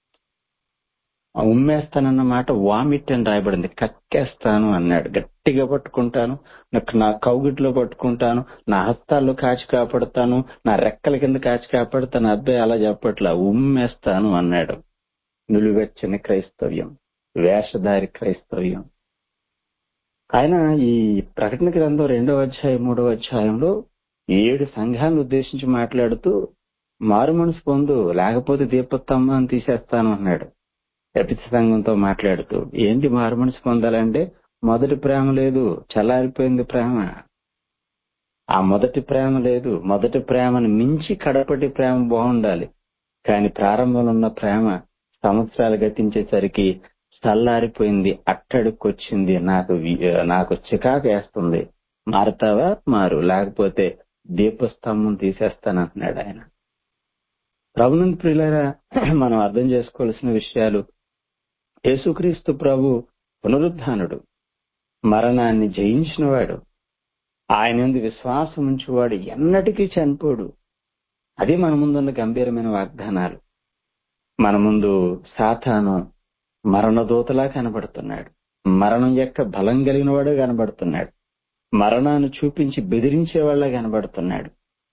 ఆ ఉమ్మేస్తానన్న మాట వామిట్ అని రాయబడింది కక్కేస్తాను అన్నాడు గట్టిగా పట్టుకుంటాను నాకు నా కౌగిట్లో పట్టుకుంటాను నా హస్తాల్లో కాచి కాపాడుతాను నా రెక్కల కింద కాచి కాపాడుతాను అబ్బాయి అలా చెప్పట్లా ఉమ్మేస్తాను అన్నాడు నిలువెచ్చని క్రైస్తవ్యం వేషధారి క్రైస్తవ్యం ఆయన ఈ ప్రకటన గ్రంథం రెండవ అధ్యాయం మూడవ అధ్యాయంలో ఏడు సంఘాలను ఉద్దేశించి మాట్లాడుతూ మారు మనసు పొందు లేకపోతే దీపత్తమ్మ అని తీసేస్తాను అన్నాడు ఎపిసి సంఘంతో మాట్లాడుతూ ఏంటి మారు మనసు పొందాలంటే మొదటి ప్రేమ లేదు చల్లారిపోయింది ప్రేమ ఆ మొదటి ప్రేమ లేదు మొదటి ప్రేమను మించి కడపటి ప్రేమ బాగుండాలి కానీ ప్రారంభంలో ఉన్న ప్రేమ సంవత్సరాలు గతించేసరికి చల్లారిపోయింది అట్టడుకొచ్చింది నాకు వి- నాకు చికాకు వేస్తుంది మారుతావా మారు లేకపోతే దీపస్తంభం తీసేస్తానంటున్నాడు ఆయన ప్రభునంద ప్రియులారా మనం అర్థం చేసుకోవాల్సిన విషయాలు యేసుక్రీస్తు ప్రభు పునరుద్ధానుడు మరణాన్ని జయించినవాడు ఆయన యందు విశ్వాసం ఉంచేవాడు ఎన్నటికీ చనిపోడు అది మన ముందున్న గంభీరమైన వాగ్దానాలు మన ముందు సాతాను మరణదూతలా కనబడుతున్నాడు మరణం యొక్క బలం కలిగిన వాడు కనబడుతున్నాడు మరణాన్ని చూపించి బెదిరించేవాళ్ళ కనబడుతున్నాడు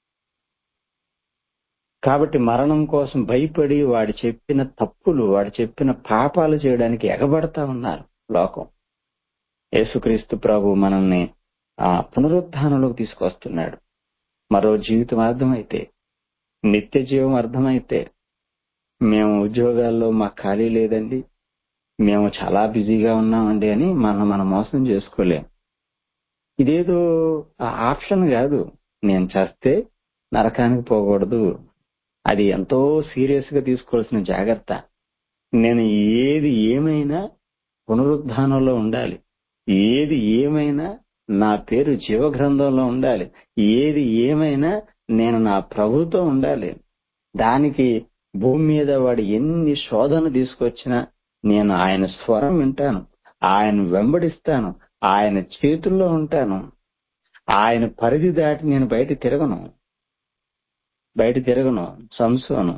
కాబట్టి మరణం కోసం భయపడి వాడు చెప్పిన తప్పులు వాడు చెప్పిన పాపాలు చేయడానికి ఎగబడతా ఉన్నారు లోకం యేసుక్రీస్తు ప్రభు మనల్ని ఆ పునరుత్థానంలోకి తీసుకొస్తున్నాడు మరో జీవితం అర్థమైతే నిత్య జీవం అర్థమైతే మేము ఉద్యోగాల్లో మాకు ఖాళీ లేదండి మేము చాలా బిజీగా ఉన్నామండి అని మనం మనం మోసం చేసుకోలేం ఇదేదో ఆ ఆప్షన్ కాదు నేను చేస్తే నరకానికి పోకూడదు అది ఎంతో సీరియస్ గా తీసుకోవాల్సిన జాగ్రత్త నేను ఏది ఏమైనా పునరుద్ధానంలో ఉండాలి ఏది ఏమైనా నా పేరు జీవగ్రంథంలో ఉండాలి ఏది ఏమైనా నేను నా ప్రభుతో ఉండాలి దానికి భూమి మీద వాడు ఎన్ని శోధన తీసుకొచ్చినా నేను ఆయన స్వరం వింటాను ఆయన వెంబడిస్తాను ఆయన చేతుల్లో ఉంటాను ఆయన పరిధి దాటి నేను బయట తిరగను బయట తిరగను సంసోను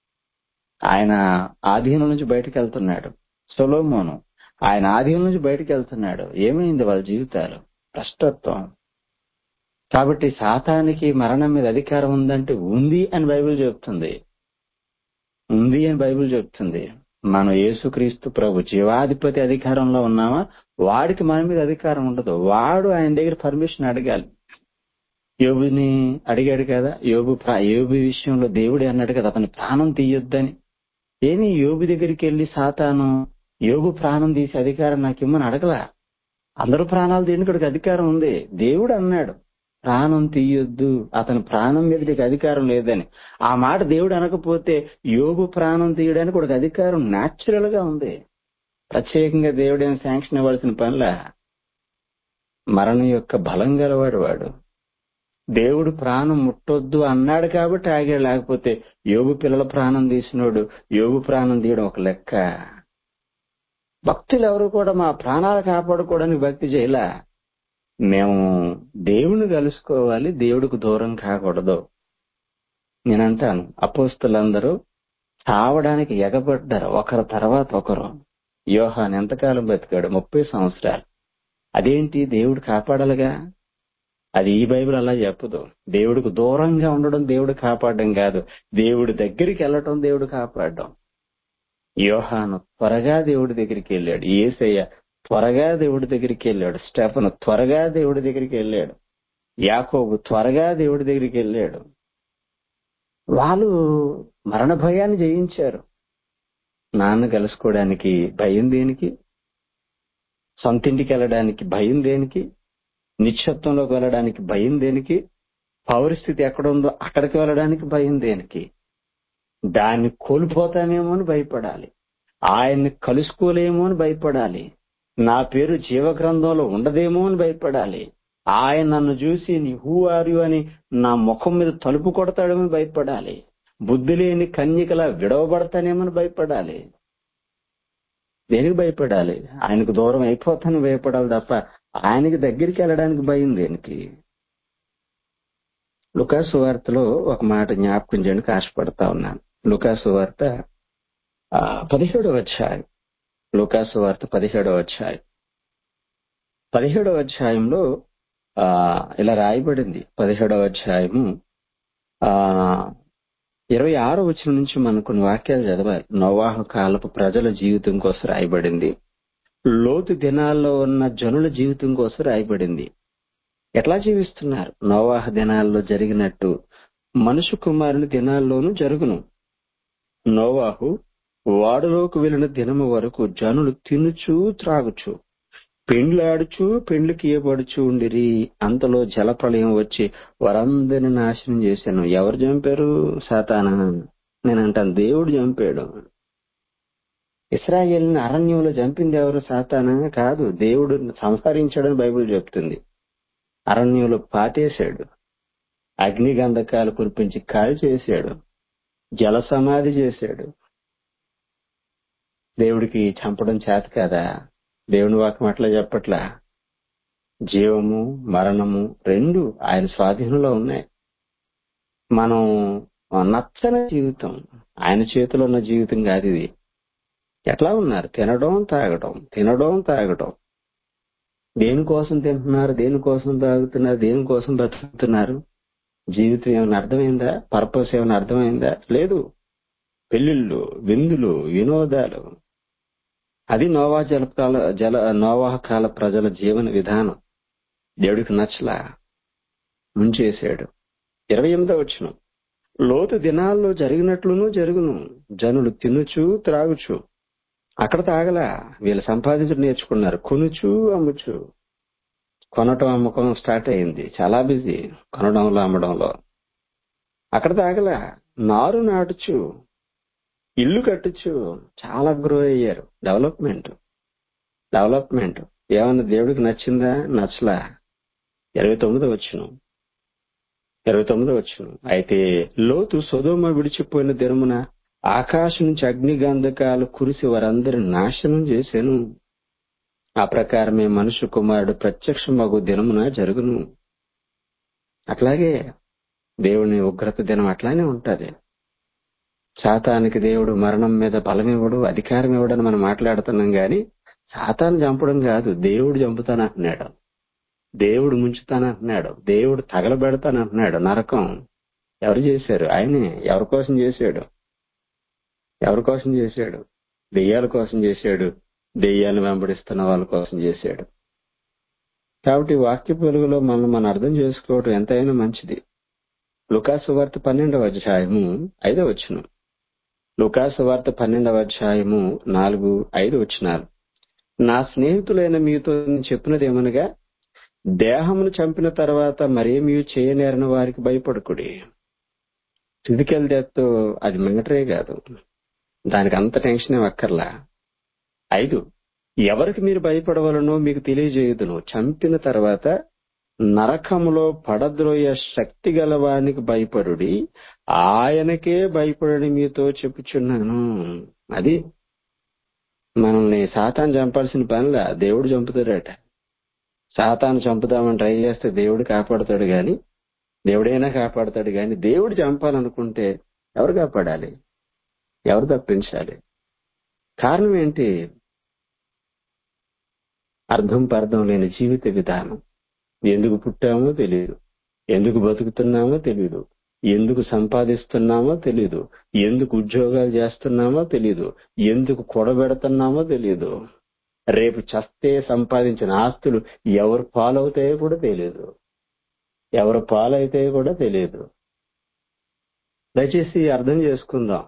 ఆయన ఆధీనం నుంచి బయటకు వెళ్తున్నాడు సొలోమోను ఆయన ఆధీనం నుంచి బయటకు వెళ్తున్నాడు ఏమైంది వాళ్ళ జీవితాలు భ్రష్టత్వం కాబట్టి సాతానికి మరణం మీద అధికారం ఉందంటే ఉంది అని బైబిల్ చెప్తుంది ఉంది అని బైబిల్ చెప్తుంది మనం యేసుక్రీస్తు ప్రభు జీవాధిపతి అధికారంలో ఉన్నామా వాడికి మన మీద అధికారం ఉండదు వాడు ఆయన దగ్గర పర్మిషన్ అడగాలి యోబుని అడిగాడు కదా యోబు ప్రా- యోబు విషయంలో దేవుడే అన్నాడు కదా అతని ప్రాణం తీయొద్దని ఏమి యోబు దగ్గరికి వెళ్లి సాతాను యోబు ప్రాణం తీసే అధికారం నాకు ఇమ్మని అడగలా అందరూ ప్రాణాలు తీయడానికి అధికారం ఉంది దేవుడు అన్నాడు ప్రాణం తీయొద్దు అతని ప్రాణం మీద నీకు అధికారం లేదని ఆ మాట దేవుడు అనకపోతే యోగు ప్రాణం తీయడానికి ఒక అధికారం న్యాచురల్ గా ఉంది ప్రత్యేకంగా దేవుడేం శాంక్షన్ ఇవ్వాల్సిన పనిలా మరణం యొక్క బలం గలవాడు వాడు దేవుడు ప్రాణం ముట్టొద్దు అన్నాడు కాబట్టి ఆగాడు లేకపోతే యోగు పిల్లల ప్రాణం తీసినోడు యోగు ప్రాణం తీయడం ఒక లెక్క భక్తులు ఎవరు కూడా మా ప్రాణాలు కాపాడుకోవడానికి భక్తి చేయలా మేము దేవుని కలుసుకోవాలి దేవుడికి దూరం కాకూడదు నేనంటాను అపోస్తులందరూ చావడానికి ఎగబడ్డారు ఒకరి తర్వాత ఒకరు యోహాన్ ఎంతకాలం బతికాడు ముప్పై సంవత్సరాలు అదేంటి దేవుడు కాపాడాలిగా అది ఈ బైబిల్ అలా చెప్పదు దేవుడికి దూరంగా ఉండడం దేవుడు కాపాడడం కాదు దేవుడి దగ్గరికి వెళ్ళటం దేవుడు కాపాడడం యోహాను త్వరగా దేవుడి దగ్గరికి వెళ్ళాడు ఏసయ్య త్వరగా దేవుడి దగ్గరికి వెళ్ళాడు స్టెఫన్ త్వరగా దేవుడి దగ్గరికి వెళ్ళాడు యాకోబు త్వరగా దేవుడి దగ్గరికి వెళ్ళాడు వాళ్ళు మరణ భయాన్ని జయించారు నాన్న కలుసుకోవడానికి భయం దేనికి సొంతింటికి వెళ్ళడానికి భయం దేనికి నిశ్శబ్దంలోకి వెళ్ళడానికి భయం దేనికి పౌరస్థితి ఎక్కడుందో అక్కడికి వెళ్ళడానికి భయం దేనికి దాన్ని కోల్పోతామేమో అని భయపడాలి ఆయన్ని కలుసుకోలేమో అని భయపడాలి నా పేరు జీవగ్రంథంలో ఉండదేమో అని భయపడాలి ఆయన నన్ను చూసి నీ హూ ఆర్ యు అని నా ముఖం మీద తలుపు కొడతాడేమో అని భయపడాలి బుద్ధి లేని కన్యకలా విడవబడతానేమని భయపడాలి దేనికి భయపడాలి ఆయనకు దూరం అయిపోతాను భయపడాలి తప్ప ఆయనకి దగ్గరికి వెళ్ళడానికి భయం దేనికి లుకాసు వార్తలో ఒక మాట జ్ఞాపకం చేయడానికి ఆశపడతా ఉన్నాను లుకాసు వార్త ఆ, పదిహేడవ అధ్యాయం లుకాసు వార్త పదిహేడవ అధ్యాయం పదిహేడవ అధ్యాయంలో ఆ ఇలా రాయబడింది పదిహేడవ అధ్యాయము ఆ ఇరవై ఆరో వచ్చిన నుంచి మనం కొన్ని వాక్యాలు చదవాలి నోవాహ కాలపు ప్రజల జీవితం కోసం రాయబడింది లోతు దినాల్లో ఉన్న జనుల జీవితం కోసం రాయబడింది ఎట్లా జీవిస్తున్నారు నోవాహ దినాల్లో జరిగినట్టు మనుషు కుమారుని దినాల్లోనూ జరుగును నోవాహు వాడులోకి వెళ్లిన దినము వరకు జనులు తినుచు త్రాగుచు పెండ్లాడుచు పెండ్లికి ఏపడుచు ఉండిరి అంతలో జలప్రలయం వచ్చి వారందరిని నాశనం చేశాను ఎవరు చంపారు సాతానా నేనంటాను దేవుడు చంపాడు ఇస్రాయేల్ని అరణ్యంలో చంపింది ఎవరు సాతానా కాదు దేవుడు సంహరించాడని బైబిల్ చెప్తుంది అరణ్యంలో పాతేశాడు అగ్ని గంధకాలు కురిపించి కాల్ చేశాడు జల సమాధి చేశాడు దేవుడికి చంపడం చేత కదా దేవుని వాక్యం అట్లా చెప్పట్లా జీవము మరణము రెండు ఆయన స్వాధీనంలో ఉన్నాయి మనం నచ్చని జీవితం ఆయన చేతిలో ఉన్న జీవితం కాదు ఇది ఎట్లా ఉన్నారు తినడం తాగడం తినడం తాగడం దేనికోసం తింటున్నారు దేనికోసం తాగుతున్నారు దేనికోసం బతుకుతున్నారు జీవితం ఏమైనా అర్థమైందా పర్పస్ ఏమైనా అర్థమైందా లేదు పెళ్లిళ్ళు విందులు వినోదాలు అది నోవా జలకాల జల నోవాహ కాల ప్రజల జీవన విధానం దేవుడికి నచ్చలా ముంచేశాడు ఇరవై ఎనిమిదో వచ్చిన లోతు దినాల్లో జరిగినట్లును జరుగును జనులు తినుచు త్రాగుచు అక్కడ తాగలా వీళ్ళు సంపాదించడం నేర్చుకున్నారు కొనుచు అమ్ముచు కొనటం అమ్మకం స్టార్ట్ అయింది చాలా బిజీ కొనడంలో అమ్మడంలో అక్కడ తాగలా నారు నాటుచు ఇల్లు కట్టచ్చు చాలా గ్రో అయ్యారు డెవలప్మెంట్ డెవలప్మెంట్ ఏమన్నా దేవుడికి నచ్చిందా నచ్చలా ఇరవై తొమ్మిది వచ్చును ఇరవై తొమ్మిది వచ్చును అయితే లోతు సొదోమ విడిచిపోయిన దినమున ఆకాశం నుంచి అగ్ని గంధకాలు కురిసి వారందరిని నాశనం చేశాను ఆ ప్రకారమే మనుషు కుమారుడు ప్రత్యక్ష మగు దినమున జరుగును అట్లాగే దేవుని ఉగ్రత దినం అట్లానే ఉంటది సాతానికి దేవుడు మరణం మీద బలం ఇవ్వడు అధికారం ఇవ్వడని మనం మాట్లాడుతున్నాం గాని సాతాను చంపడం కాదు దేవుడు చంపుతానంటున్నాడు దేవుడు ముంచుతానంటున్నాడు దేవుడు తగలబెడతానంటున్నాడు నరకం ఎవరు చేశారు ఆయనే ఎవరి కోసం చేశాడు ఎవరి కోసం చేశాడు దెయ్యాల కోసం చేశాడు దెయ్యాలను వెంబడిస్తున్న వాళ్ళ కోసం చేశాడు కాబట్టి వాక్య వెలుగులో మనం మనం అర్థం చేసుకోవడం ఎంతైనా మంచిది లుకాసు వార్త పన్నెండవ అధ్యాయము ఐదవ వచనం లుకాసు వార్త పన్నెండవ అధ్యాయము నాలుగు ఐదు వచనాలు నా స్నేహితులైన మీతో నేను చెప్పినది ఏమనగా దేహమును చంపిన తర్వాత మరేమీ చేయనేరని వారికి భయపడకుడి ఫిజికల్ డెత్ అది మ్యాటరే కాదు దానికి అంత టెన్షన్ ఏం అక్కర్లా ఐదు ఎవరికి మీరు భయపడవలనో మీకు తెలియజేయుదును చంపిన తర్వాత నరకములో పడద్రోయ శక్తి గలవానికి భయపడుడి ఆయనకే భయపడని మీతో చెప్పుచున్నాను అది మనల్ని సాతాను చంపాల్సిన పనిలా దేవుడు చంపుతాడట సాతాను చంపుదామని ట్రై చేస్తే దేవుడు కాపాడుతాడు గాని దేవుడైనా కాపాడుతాడు గాని దేవుడు చంపాలనుకుంటే ఎవరు కాపాడాలి ఎవరు తప్పించాలి కారణం ఏంటి అర్థం పర్థం లేని జీవిత విధానం ఎందుకు పుట్టామో తెలియదు ఎందుకు బతుకుతున్నామో తెలియదు ఎందుకు సంపాదిస్తున్నామో తెలియదు ఎందుకు ఉద్యోగాలు చేస్తున్నామో తెలియదు ఎందుకు కూడబెడుతున్నామో తెలియదు రేపు చస్తే సంపాదించిన ఆస్తులు ఎవరు పాలవుతాయో కూడా తెలియదు ఎవరు పాలైతాయో కూడా తెలియదు దయచేసి అర్థం చేసుకుందాం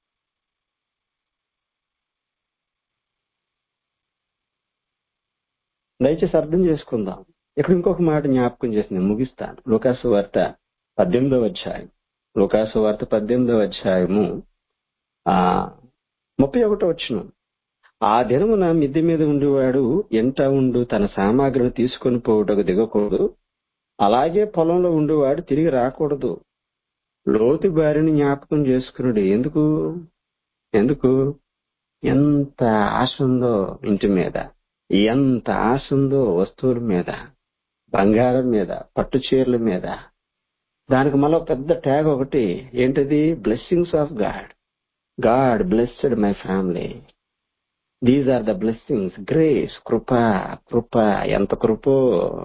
దయచేసి అర్థం చేసుకుందాం ఇక్కడ ఇంకొక మాట జ్ఞాపకం చేసి నేను ముగిస్తాను లోకాసు వార్త పద్దెనిమిదవ అధ్యాయం లోకాసు వార్త పద్దెనిమిదవ అధ్యాయము ఆ ముప్పై ఒకటో వచ్చిన ఆ దినమున మిద్దె మీద ఉండేవాడు ఎంట ఉండు తన సామాగ్రిని తీసుకొని పోవుటకు దిగకూడదు అలాగే పొలంలో ఉండేవాడు తిరిగి రాకూడదు లోతు బారిని జ్ఞాపకం చేసుకున్నాడు ఎందుకు ఎందుకు ఎంత ఆశ ఉందో ఇంటి మీద ఎంత ఆశ ఉందో వస్తువుల మీద బంగారం మీద పట్టు చీరల మీద దానికి మళ్ళీ పెద్ద ట్యాగ్ ఒకటి ఏంటది blessings of God God blessed my family these are the blessings grace కృప కృప ఎంత కృపో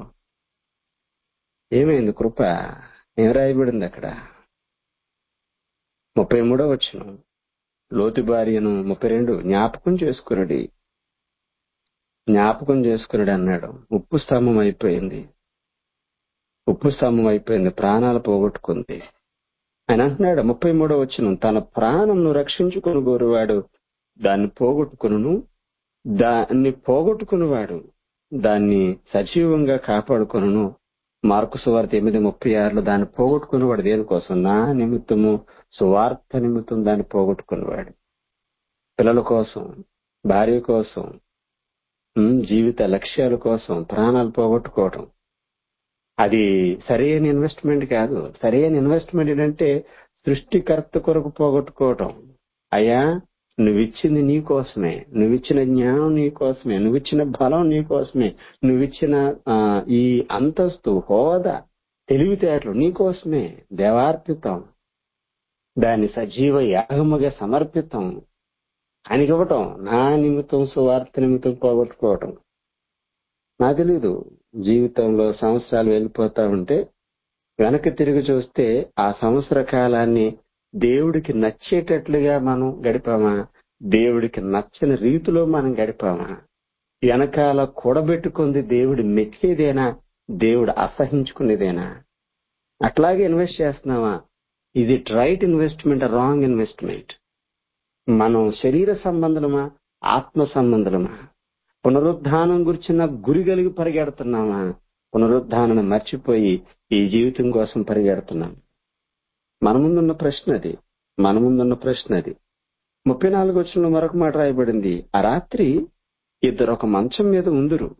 ఏమైంది కృప ఏం రాయబడింది అక్కడ ముప్పై మూడో వచ్చిన లోతు భార్యను ముప్పై రెండు జ్ఞాపకం చేసుకున్నది జ్ఞాపకం చేసుకున్నాడు అన్నాడు ఉప్పు స్తంభం అయిపోయింది ఉప్పు స్తంభం అయిపోయింది ప్రాణాలు పోగొట్టుకుంది ఆయన అంటున్నాడు ముప్పై మూడో వచ్చిన తన ప్రాణంను రక్షించుకుని గోరువాడు దాన్ని పోగొట్టుకును దాన్ని పోగొట్టుకున్నవాడు దాన్ని సజీవంగా కాపాడుకొనును మార్కు సువార్త ఎనిమిది ముప్పై ఆరులో దాన్ని పోగొట్టుకున్నవాడు దేనికోసం నా నిమిత్తము సువార్త నిమిత్తం దాన్ని పోగొట్టుకున్నవాడు పిల్లల కోసం భార్య కోసం ఉమ్, జీవిత లక్ష్యాల కోసం ప్రాణాలు పోగొట్టుకోవటం అది సరైన ఇన్వెస్ట్మెంట్ కాదు సరైన ఇన్వెస్ట్మెంట్ ఏంటంటే సృష్టికర్త కొరకు పోగొట్టుకోవటం అయ్యా నువ్విచ్చింది నీ కోసమే నువ్విచ్చిన జ్ఞానం నీ కోసమే నువ్విచ్చిన బలం నీ కోసమే నువ్విచ్చిన ఆ, ఈ అంతస్తు హోదా తెలివితేటలు నీ కోసమే దేవార్పితం దాన్ని సజీవ యాగముగా సమర్పితం ఆయనకి ఇవ్వటం నా నిమిత్తం సువార్త నిమిత్తం పోగొట్టుకోవటం నాకు తెలీదు జీవితంలో సంవత్సరాలు వెళ్ళిపోతా ఉంటే వెనక్కి తిరిగి చూస్తే ఆ సంవత్సర కాలాన్ని దేవుడికి నచ్చేటట్లుగా మనం గడిపామా దేవుడికి నచ్చని రీతిలో మనం గడిపామా వెనకాల కూడబెట్టుకుంది దేవుడు మెచ్చేదేనా దేవుడు అసహించుకునేదేనా అట్లాగే ఇన్వెస్ట్ చేస్తున్నావా ఇది రైట్ ఇన్వెస్ట్మెంట్ రాంగ్ ఇన్వెస్ట్మెంట్ మనం శరీర సంబంధమా ఆత్మ సంబంధమా పునరుద్ధానం గురించిన గురి కలిగి పరిగెడుతున్నామా పునరుద్ధానం మర్చిపోయి ఈ జీవితం కోసం పరిగెడుతున్నాం మన ముందున్న ప్రశ్న అది మన ముందున్న ప్రశ్న అది ముప్పై నాలుగు వచ్చిన మరొక మాట రాయబడింది ఆ రాత్రి ఇద్దరు ఒక మంచం మీద ఉందురు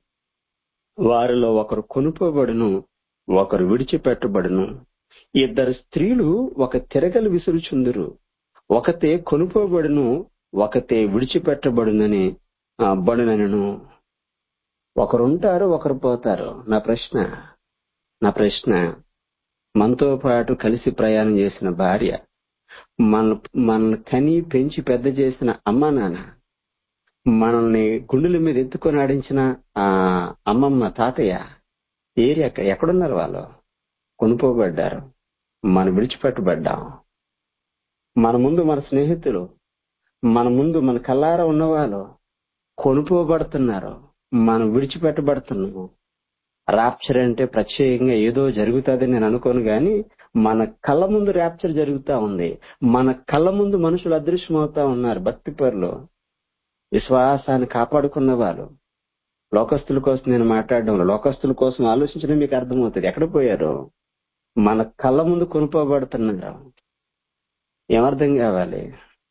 వారిలో ఒకరు కొనుకోబడును ఒకరు విడిచిపెట్టబడును ఇద్దరు స్త్రీలు ఒక తిరగలు విసురుచుందురు ఒకతే కొనుకోబడును ఒకతే విడిచిపెట్టబడునని ఆ, బడునను ఒకరుంటారు ఒకరు పోతారు నా ప్రశ్న నా ప్రశ్న మనతో పాటు కలిసి ప్రయాణం చేసిన భార్య మన మనల్ని కని పెంచి పెద్ద చేసిన అమ్మ నాన్న మనల్ని గుండెల మీద ఎత్తుకొని ఆడించిన ఆ అమ్మమ్మ తాతయ్య ఏరియా ఎక్కడున్నారు వాళ్ళు కొనుక్కోబడ్డారు మనం విడిచిపెట్టబడ్డాం మన ముందు మన స్నేహితులు మన ముందు మన కల్లార ఉన్నవాళ్ళు కొనుక్కోబడుతున్నారు మనం విడిచిపెట్టబడుతున్నాము రాప్చర్ అంటే ప్రత్యేకంగా ఏదో జరుగుతుందని నేను అనుకోను గాని మన కళ్ళ ముందు ర్యాప్చర్ జరుగుతా ఉంది మన కళ్ళ ముందు మనుషులు అదృశ్యమవుతా ఉన్నారు భక్తి పరులు విశ్వాసాన్ని కాపాడుకున్న వాళ్ళు లోకస్తుల కోసం నేను మాట్లాడడం లోకస్తుల కోసం ఆలోచించడం మీకు అర్థమవుతుంది ఎక్కడ పోయారు మన కళ్ళ ముందు కొనుక్కోబడుతున్నారు ఏమర్థం కావాలి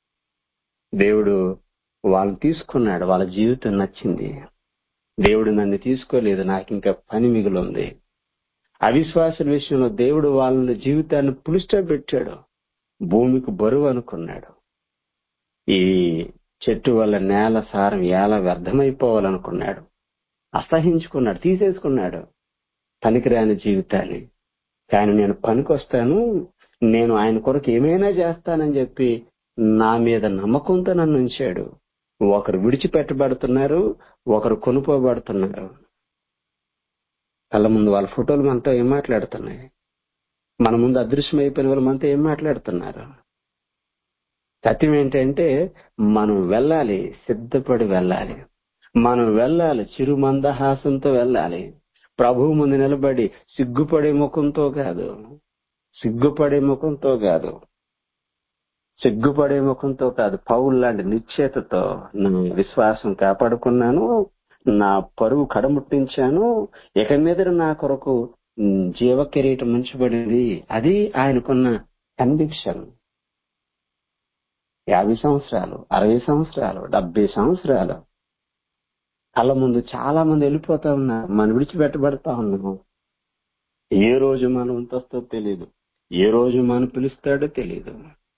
దేవుడు వాళ్ళని తీసుకున్నాడు వాళ్ళ జీవితం నచ్చింది దేవుడు నన్ను తీసుకోలేదు నాకు ఇంకా పని మిగిలింది అవిశ్వాసుల విషయంలో దేవుడు వాళ్ళ జీవితాన్ని పులిస్టా పెట్టాడు భూమికి బరువు అనుకున్నాడు ఈ చెట్టు వల్ల నేల సారం ఎలా వ్యర్థమైపోవాలనుకున్నాడు అసహించుకున్నాడు తీసేసుకున్నాడు పనికిరాని జీవితాన్ని కానీ నేను పనికొస్తాను నేను ఆయన కొరకు ఏమైనా చేస్తానని చెప్పి నా మీద నమ్మకంతో నన్ను ఉంచాడు ఒకరు విడిచిపెట్టబడుతున్నారు ఒకరు కొనుక్కోబడుతున్నారు కళ్ళ ముందు వాళ్ళ ఫోటోలు మనతో ఏం మాట్లాడుతున్నాయి మన ముందు అదృశ్యమైపోయిన వాళ్ళు మనతో ఏం మాట్లాడుతున్నారు సత్యం ఏంటంటే మనం వెళ్ళాలి సిద్ధపడి వెళ్ళాలి మనం వెళ్ళాలి చిరు మందహాసంతో వెళ్ళాలి ప్రభువు ముందు నిలబడి సిగ్గుపడే ముఖంతో కాదు సిగ్గుపడే ముఖంతో కాదు సిగ్గుపడే ముఖంతో కాదు పౌలు లాంటి నిశ్చేతతో నా విశ్వాసం కాపాడుకున్నాను నా పరువు కడముట్టించాను ఇక మీద నా కొరకు ఉమ్, జీవ కిరీటం ఉంచబడింది అది ఆయనకున్న కన్విక్షన్ యాభై సంవత్సరాలు అరవై సంవత్సరాలు డెబ్బై సంవత్సరాలు కళ్ళ ముందు చాలా మంది వెళ్ళిపోతా ఉన్నారు మనం విడిచిపెట్టబడతా ఉన్నాము ఏ రోజు మనం ఉంటొస్తో తెలియదు ఏ రోజు మనం పిలుస్తాడో తెలియదు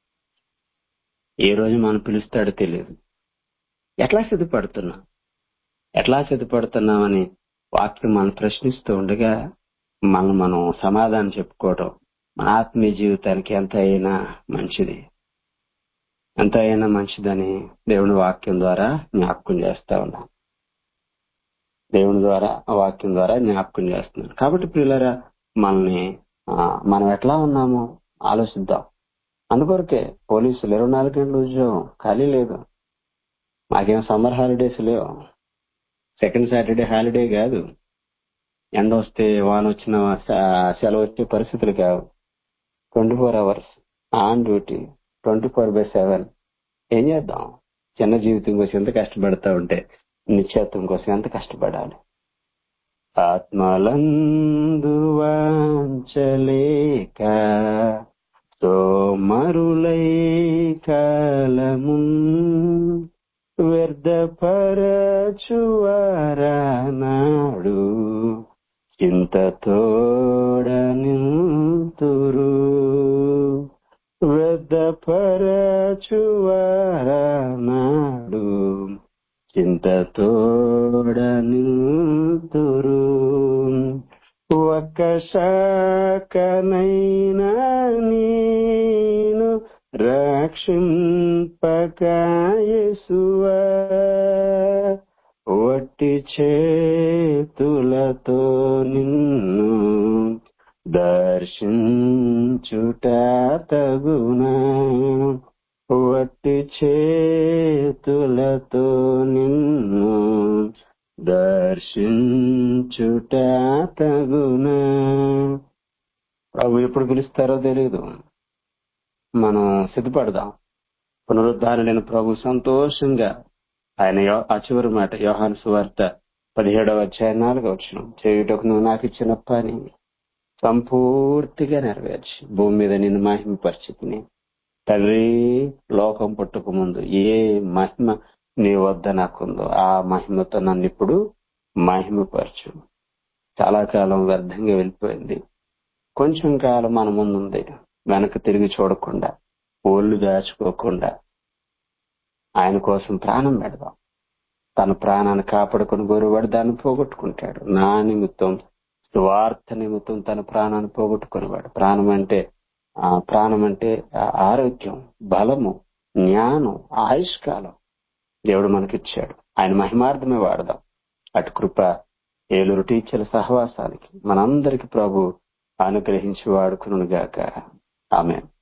ఏ రోజు మనం పిలుస్తాడో తెలియదు ఎట్లా సిద్ధపడుతున్నాం ఎట్లా సిద్ధపడుతున్నామని వాక్యం మనం ప్రశ్నిస్తూ ఉండగా మనం మనం సమాధానం చెప్పుకోవడం మన ఆత్మీయ జీవితానికి ఎంత అయినా మంచిది ఎంత అయినా మంచిదని దేవుని వాక్యం ద్వారా జ్ఞాపకం చేస్తా ఉన్నాం దేవుని ద్వారా ఆ వాక్యం ద్వారా జ్ఞాపకం చేస్తున్నాను కాబట్టి పిల్లరా మనల్ని ఆ, మనం ఎట్లా ఉన్నామో ఆలోచిద్దాం అందుకొరకే పోలీసులు ఇరవై నాలుగు గంటల ఉద్యోగం ఖాళీ లేదు మాకేం సమ్మర్ హాలిడేస్ లేవు సెకండ్ సాటర్డే హాలిడే కాదు ఎండ వస్తే వాన వచ్చిన స- సెలవు వచ్చే పరిస్థితులు కావు twenty four hours on duty twenty four by seven ఏం చేద్దాం చిన్న జీవితం కోసం ఎంత కష్టపడతా ఉంటే నిత్యత్వం కోసం ఎంత కష్టపడాలి ఆత్మలందు వాంచలేక సోమరులై కాలము వ్యర్థపరచువారానాడు చింతతోడనింతురు వ్యర్థపరచువారానాడు చింతతోడనింతురు ఒక్క శాఖనైనా నేను రక్షింపకాయసువా వట్టి చేతులతో నిన్ను దర్శించుట తగునా వట్టి చేతులతో నిన్ను దర్శించుట తగునా ప్రభు ఎప్పుడు పిలుస్తారో తెలియదు మనం సిద్ధపడదాం పునరుద్ధారులైన ప్రభు సంతోషంగా ఆయన యో- ఆ చివరి మాట యోహాను సువార్త పదిహేడవ అధ్యాయం నాలుగవ వచ్చిన చేయుటకు నువ్వు నాకు ఇచ్చిన పని సంపూర్తిగా నెరవేర్చి భూమి మీద నిన్ను మహిమపరిచితిని తండ్రి లోకం పుట్టక ముందు ఏ మహిమ నీ వద్ద నాకుందో ఆ మహిమతో నన్ను ఇప్పుడు మహిమపరచు చాలా కాలం వ్యర్థంగా వెళ్ళిపోయింది కొంచెం కాలం మన ముందుంది వెనక తిరిగి చూడకుండా ఒళ్ళు దాచుకోకుండా ఆయన కోసం ప్రాణం పెడదాం తన ప్రాణాన్ని కాపాడుకుని గోరువాడు దాన్ని పోగొట్టుకుంటాడు నా నిమిత్తం స్వార్థ నిమిత్తం తన ప్రాణాన్ని పోగొట్టుకునేవాడు ప్రాణం అంటే ఆ ప్రాణం అంటే ఆ ఆరోగ్యం బలము జ్ఞానం ఆయుష్కాలం దేవుడు మనకిచ్చాడు ఆయన మహిమార్థమే వాడదాం అటు కృప ఏలూరు టీచర్ల సహవాసానికి మనందరికి ప్రభు అనుగ్రహించి వాడుకును గాక ఆమె